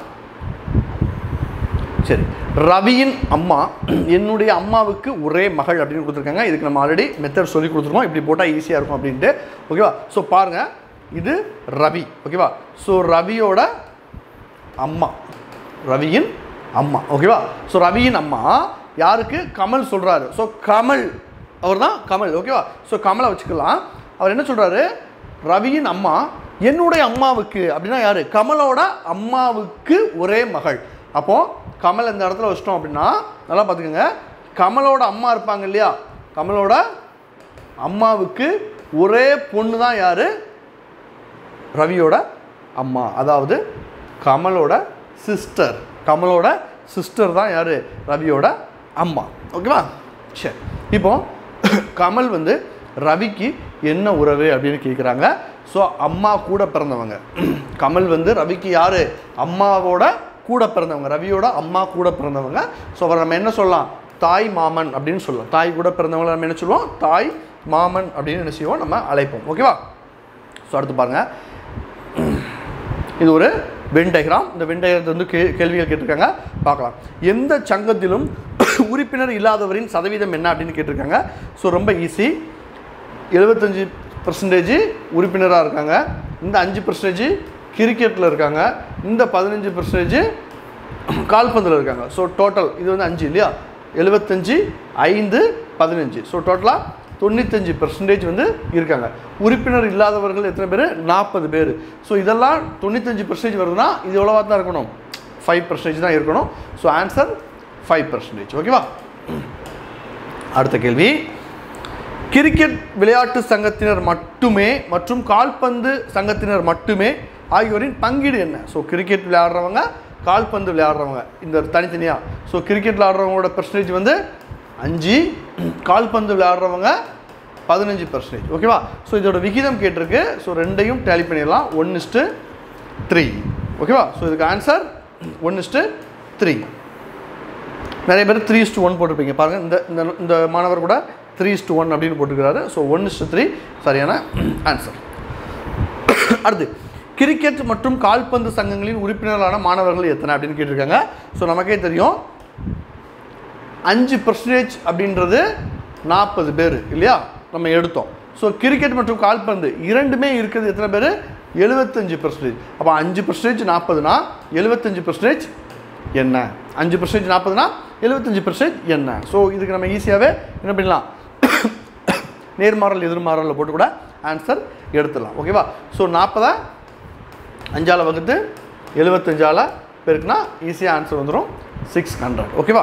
சரி ரவியின் அம்மா என்னுடைய அம்மாவுக்கு ஒரே மகள் அப்படின்னு கொடுத்துருக்காங்க இதுக்கு நம்ம ஆல்ரெடி மெத்தட் சொல்லி கொடுத்துருக்கோம் இப்படி போட்டால் ஈஸியாக இருக்கும் அப்படின்ட்டு ஓகேவா ஸோ பாருங்கள் இது ரவி ஓகேவா ஸோ ரவியோட அம்மா ரவியின் அம்மா ஓகேவா ஸோ ரவியின் அம்மா யாருக்கு கமல் சொல்கிறாரு ஸோ கமல் அவர் தான் கமல் ஓகேவா ஸோ கமலை வச்சுக்கலாம் அவர் என்ன சொல்கிறாரு ரவியின் அம்மா என்னுடைய அம்மாவுக்கு அப்படின்னா யார் கமலோட அம்மாவுக்கு ஒரே மகள் அப்போது கமல் இந்த இடத்துல வச்சிட்டோம் அப்படின்னா நல்லா பார்த்துக்கோங்க கமலோட அம்மா இருப்பாங்க இல்லையா கமலோட அம்மாவுக்கு ஒரே பொண்ணு தான் யார் ரவியோட அம்மா அதாவது கமலோட சிஸ்டர் கமலோட சிஸ்டர் தான் யார் ரவியோட அம்மா ஓகேவா சரி இப்போ கமல் வந்து ரவிக்கு என்ன உறவு அப்படின்னு கேட்குறாங்க ஸோ அம்மா கூட பிறந்தவங்க கமல் வந்து ரவிக்கு யார் அம்மாவோட கூட பிறந்தவங்க ரவியோட அம்மா கூட பிறந்தவங்க ஸோ அவரை நம்ம என்ன சொல்லலாம் தாய் மாமன் அப்படின்னு சொல்லலாம் தாய் கூட பிறந்தவங்களை நம்ம என்ன சொல்லுவோம் தாய் மாமன் அப்படின்னு என்ன செய்வோம் நம்ம அழைப்போம் ஓகேவா ஸோ அடுத்து பாருங்கள் இது ஒரு வென் டயக்ராம் இந்த வென் டயக்ராம் வந்து கே கேள்விகள் கேட்டிருக்காங்க பார்க்கலாம் எந்த சங்கத்திலும் உறுப்பினர் இல்லாதவரின் சதவீதம் என்ன அப்படின்னு கேட்டிருக்காங்க ஸோ ரொம்ப ஈஸி எழுபத்தஞ்சி பர்சன்டேஜ் உறுப்பினராக இருக்காங்க இந்த அஞ்சு பர்சன்டேஜ் கிரிக்கெட்டில் இருக்காங்க இந்த பதினஞ்சு பர்சன்டேஜ் கால்பந்தில் இருக்காங்க ஸோ டோட்டல் இது வந்து அஞ்சு இல்லையா எழுபத்தஞ்சி ஐந்து பதினஞ்சு ஸோ டோட்டலாக தொண்ணூத்தஞ்சு பெர்சன்டேஜ் வந்து இருக்காங்க உறுப்பினர் இல்லாதவர்கள் எத்தனை பேர் நாற்பது பேர் ஸோ இதெல்லாம் தொண்ணூத்தஞ்சு பெர்சன்டேஜ் வருதுன்னா இது எவ்வளோவா தான் இருக்கணும் ஃபைவ் பர்சன்டேஜ் தான் இருக்கணும் ஸோ ஆன்சர் ஃபைவ் பர்சன்டேஜ் ஓகேவா அடுத்த கேள்வி கிரிக்கெட் விளையாட்டு சங்கத்தினர் மட்டுமே மற்றும் கால்பந்து சங்கத்தினர் மட்டுமே ஆகியோரின் பங்கீடு என்ன ஸோ கிரிக்கெட் விளையாடுறவங்க கால்பந்து விளையாடுறவங்க இந்த தனித்தனியாக ஸோ கிரிக்கெட் விளையாடுறவங்களோட பெர்சன்டேஜ் வந்து அஞ்சு கால்பந்து விளையாடுறவங்க பதினஞ்சு பர்சன்டேஜ் ஓகேவா ஸோ இதோட விகிதம் கேட்டிருக்கு ஸோ ரெண்டையும் டேலி பண்ணிடலாம் ஒன் இஸ்ட்டு த்ரீ ஓகேவா ஸோ இதுக்கு ஆன்சர் ஒன் இஸ்ட்டு த்ரீ நிறைய பேர் த்ரீ இஸ்ட்டு ஒன் போட்டிருப்பீங்க பாருங்கள் இந்த இந்த இந்த மாணவர் கூட த்ரீ இஸ்ட்டு ஒன் அப்படின்னு போட்டிருக்கிறாரு ஸோ ஒன் இஸ்ட்டு த்ரீ சரியான ஆன்சர் அடுத்து கிரிக்கெட் மற்றும் கால்பந்து சங்கங்களின் உறுப்பினர்களான மாணவர்கள் எத்தனை அப்படின்னு கேட்டிருக்காங்க ஸோ நமக்கே தெரியும் அஞ்சு பர்சன்டேஜ் அப்படின்றது நாற்பது பேர் இல்லையா நம்ம எடுத்தோம் ஸோ கிரிக்கெட் மற்றும் கால்பந்து இரண்டுமே இருக்கிறது எத்தனை பேர் எழுபத்தஞ்சு பர்சன்டேஜ் அப்போ அஞ்சு பர்சன்டேஜ் நாற்பதுனா எழுபத்தஞ்சு பர்சன்டேஜ் என்ன அஞ்சு பர்சன்டேஜ் நாற்பதுனா எழுபத்தஞ்சு பர்சன்டேஜ் என்ன ஸோ இதுக்கு நம்ம ஈஸியாகவே என்ன பண்ணலாம் நேர்மாறல் எதிர்மாறலில் போட்டு கூட ஆன்சர் எடுத்துடலாம் ஓகேவா ஸோ நாற்பதா அஞ்சால வகுத்து எழுபத்தஞ்சால பெருக்குனா ஈஸியாக ஆன்சர் வந்துடும் சிக்ஸ் ஹண்ட்ரட் ஓகேவா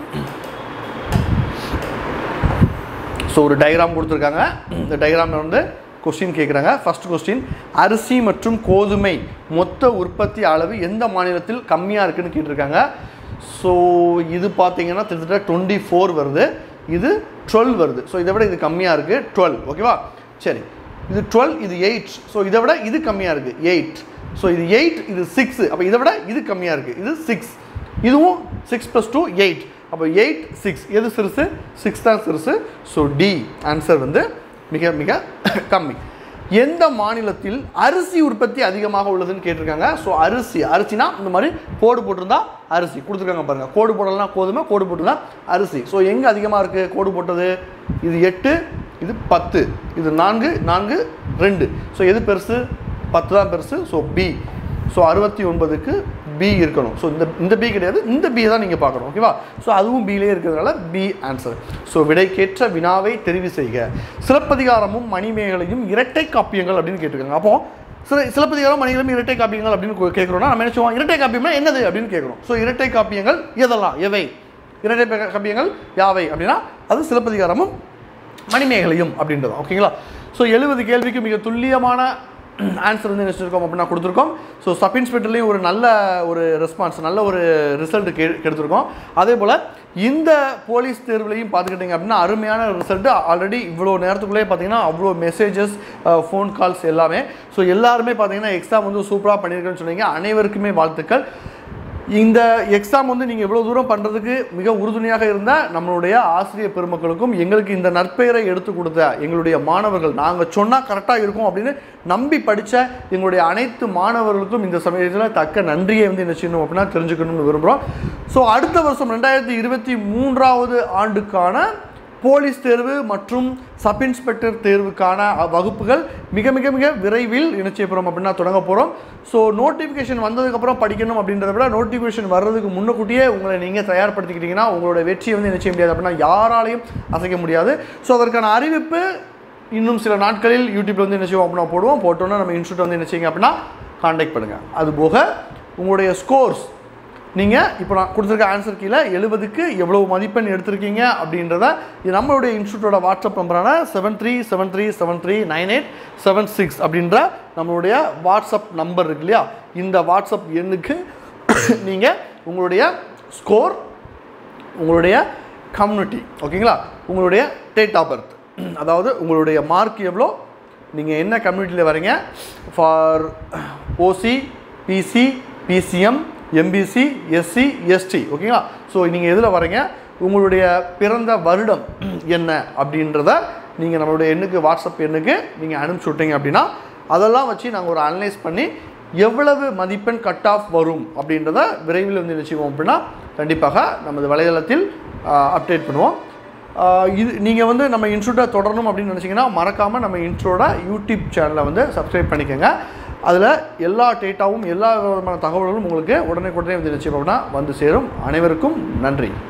ஸோ ஒரு டயக்ராம் கொடுத்துருக்காங்க இந்த டயக்ராமில் வந்து கொஸ்டின் கேட்குறாங்க ஃபர்ஸ்ட் கொஸ்டின் அரிசி மற்றும் கோதுமை மொத்த உற்பத்தி அளவு எந்த மாநிலத்தில் கம்மியாக இருக்குன்னு கேட்டிருக்காங்க ஸோ இது பார்த்தீங்கன்னா கிட்டத்தட்ட டுவெண்ட்டி ஃபோர் வருது இது டுவெல் வருது ஸோ இதை விட இது கம்மியாக இருக்குது டுவெல் ஓகேவா சரி இது டுவெல் இது எயிட் ஸோ இதை விட இது கம்மியாக இருக்குது எயிட் ஸோ இது எயிட் இது சிக்ஸ் அப்போ இதை விட இது கம்மியாக இருக்குது இது சிக்ஸ் இதுவும் சிக்ஸ் ப்ளஸ் டூ எயிட் அப்போ எயிட் சிக்ஸ் எது சிறுசு சிக்ஸ் தான் சிறுசு ஸோ டி ஆன்சர் வந்து மிக மிக கம்மி எந்த மாநிலத்தில் அரிசி உற்பத்தி அதிகமாக உள்ளதுன்னு கேட்டிருக்காங்க ஸோ அரிசி அரிசினா இந்த மாதிரி கோடு போட்டிருந்தா அரிசி கொடுத்துருக்காங்க பாருங்கள் கோடு போடலாம் கோதுமை கோடு போட்டிருந்தா அரிசி ஸோ எங்கே அதிகமாக இருக்குது கோடு போட்டது இது எட்டு இது பத்து இது நான்கு நான்கு ரெண்டு ஸோ எது பெருசு பத்து தான் பெருசு ஸோ பி ஸோ அறுபத்தி ஒன்பதுக்கு பி இருக்கணும் ஸோ இந்த இந்த பி கிடையாது இந்த பி தான் நீங்கள் பார்க்கணும் ஓகேவா ஸோ அதுவும் பிலே இருக்கிறதுனால பி ஆன்சர் ஸோ விடைக்கேற்ற வினாவை தெரிவு செய்க சிலப்பதிகாரமும் மணிமேகலையும் இரட்டை காப்பியங்கள் அப்படின்னு கேட்டிருக்காங்க அப்போ சில சிலப்பதிகாரம் மணிகளும் இரட்டை காப்பியங்கள் அப்படின்னு கு- கேட்குறோம்னா நம்ம என்ன சொல்லுவோம் இரட்டை காப்பியம்னா என்னது அப்படின்னு கேட்குறோம் ஸோ இரட்டை காப்பியங்கள் எதெல்லாம் எவை இரட்டை பே- காப்பியங்கள் யாவை அப்படின்னா அது சிலப்பதிகாரமும் மணிமேகலையும் அப்படின்றது ஓகேங்களா ஸோ எழுபது கேள்விக்கு மிக துல்லியமான ஆன்சர் வந்து என்ன செஞ்சிருக்கோம் அப்படின்னா கொடுத்துருக்கோம் ஸோ சப் இன்ஸ்பெக்டர்லேயும் ஒரு நல்ல ஒரு ரெஸ்பான்ஸ் நல்ல ஒரு ரிசல்ட் கே எடுத்திருக்கோம் அதே போல் இந்த போலீஸ் தேர்வுலையும் பார்த்துக்கிட்டிங்க அப்படின்னா அருமையான ரிசல்ட்டு ஆல்ரெடி இவ்வளோ நேரத்துக்குள்ளே பார்த்தீங்கன்னா அவ்வளோ மெசேஜஸ் ஃபோன் கால்ஸ் எல்லாமே ஸோ எல்லாருமே பார்த்தீங்கன்னா எக்ஸாம் வந்து சூப்பராக பண்ணியிருக்கேன்னு சொன்னீங்க அனைவருக்குமே வாழ்த்துக்கள் இந்த எக்ஸாம் வந்து நீங்கள் எவ்வளோ தூரம் பண்ணுறதுக்கு மிக உறுதுணையாக இருந்த நம்மளுடைய ஆசிரியர் பெருமக்களுக்கும் எங்களுக்கு இந்த நற்பெயரை எடுத்து கொடுத்த எங்களுடைய மாணவர்கள் நாங்கள் சொன்னால் கரெக்டாக இருக்கும் அப்படின்னு நம்பி படித்த எங்களுடைய அனைத்து மாணவர்களுக்கும் இந்த சமயத்தில் தக்க நன்றியை வந்து என்ன செய்யணும் அப்படின்னா தெரிஞ்சுக்கணும்னு விரும்புகிறோம் ஸோ அடுத்த வருஷம் ரெண்டாயிரத்தி இருபத்தி மூன்றாவது ஆண்டுக்கான போலீஸ் தேர்வு மற்றும் சப் இன்ஸ்பெக்டர் தேர்வுக்கான அ, வகுப்புகள் மிக மிக மிக விரைவில் என்ன செய்ய போகிறோம் அப்படின்னா தொடங்க போகிறோம் ஸோ நோட்டிஃபிகேஷன் வந்ததுக்கப்புறம் படிக்கணும் அப்படின்றத விட நோட்டிஃபிகேஷன் வர்றதுக்கு முன்னக்கூட்டியே உங்களை நீங்கள் தயார்படுத்திக்கிட்டீங்கன்னா உங்களோட வெற்றியை வந்து என்ன செய்ய முடியாது அப்படின்னா யாராலையும் அசைக்க முடியாது ஸோ அதற்கான அறிவிப்பு இன்னும் சில நாட்களில் யூடியூப்ல வந்து என்ன செய்வோம் அப்படின்னா போடுவோம் போட்டோன்னா நம்ம இன்ஸ்டியூட் வந்து என்ன செய்யுங்க அப்படின்னா காண்டாக்ட் பண்ணுங்கள் அது போக உங்களுடைய ஸ்கோர்ஸ் நீங்கள் இப்போ நான் கொடுத்துருக்க ஆன்சர் கீழே எழுபதுக்கு எவ்வளவு மதிப்பெண் எடுத்திருக்கீங்க அப்படின்றத இது நம்மளுடைய இன்ஸ்டியூட்டோட வாட்ஸ்அப் நம்பரான seven three seven three seven three nine eight seven six அப்படின்ற நம்மளுடைய வாட்ஸ்அப் நம்பர் இருக்கு இல்லையா இந்த வாட்ஸ்அப் எண்ணுக்கு நீங்கள் உங்களுடைய ஸ்கோர் உங்களுடைய கம்யூனிட்டி ஓகேங்களா உங்களுடைய டேட் ஆஃப் பர்த் அதாவது உங்களுடைய மார்க் எவ்வளோ நீங்கள் என்ன கம்யூனிட்டியில் வரீங்க for OC BC BCM MBC SC ST ஓகேங்களா ஸோ நீங்கள் எதில் வரீங்க உங்களுடைய பிறந்த வருடம் என்ன அப்படின்றத நீங்கள் நம்மளுடைய எண்ணுக்கு வாட்ஸ்அப் எண்ணுக்கு நீங்கள் அனுப்பிச்சி விட்டீங்க அப்படின்னா அதெல்லாம் வச்சு நாங்கள் ஒரு அனலைஸ் பண்ணி எவ்வளவு மதிப்பெண் கட் ஆஃப் வரும் அப்படின்றத விரைவில் வந்து என்ன செய்வோம் அப்படின்னா கண்டிப்பாக நமது வலைதளத்தில் அப்டேட் பண்ணுவோம் ஆஹ் இது நீங்கள் வந்து நம்ம இன்ஸ்டியூட்டை தொடரணும் அப்படின்னு நினச்சிங்கன்னா மறக்காமல் நம்ம இன்ஸ்டியூட்டோட யூடியூப் சேனலை வந்து சப்ஸ்கிரைப் பண்ணிக்கோங்க அதில் எல்லா டேட்டாவும் எல்லா விதமான தகவல்களும் உங்களுக்கு உடனே உடனே வந்து நிச்சயம் வந்து சேரும் அனைவருக்கும் நன்றி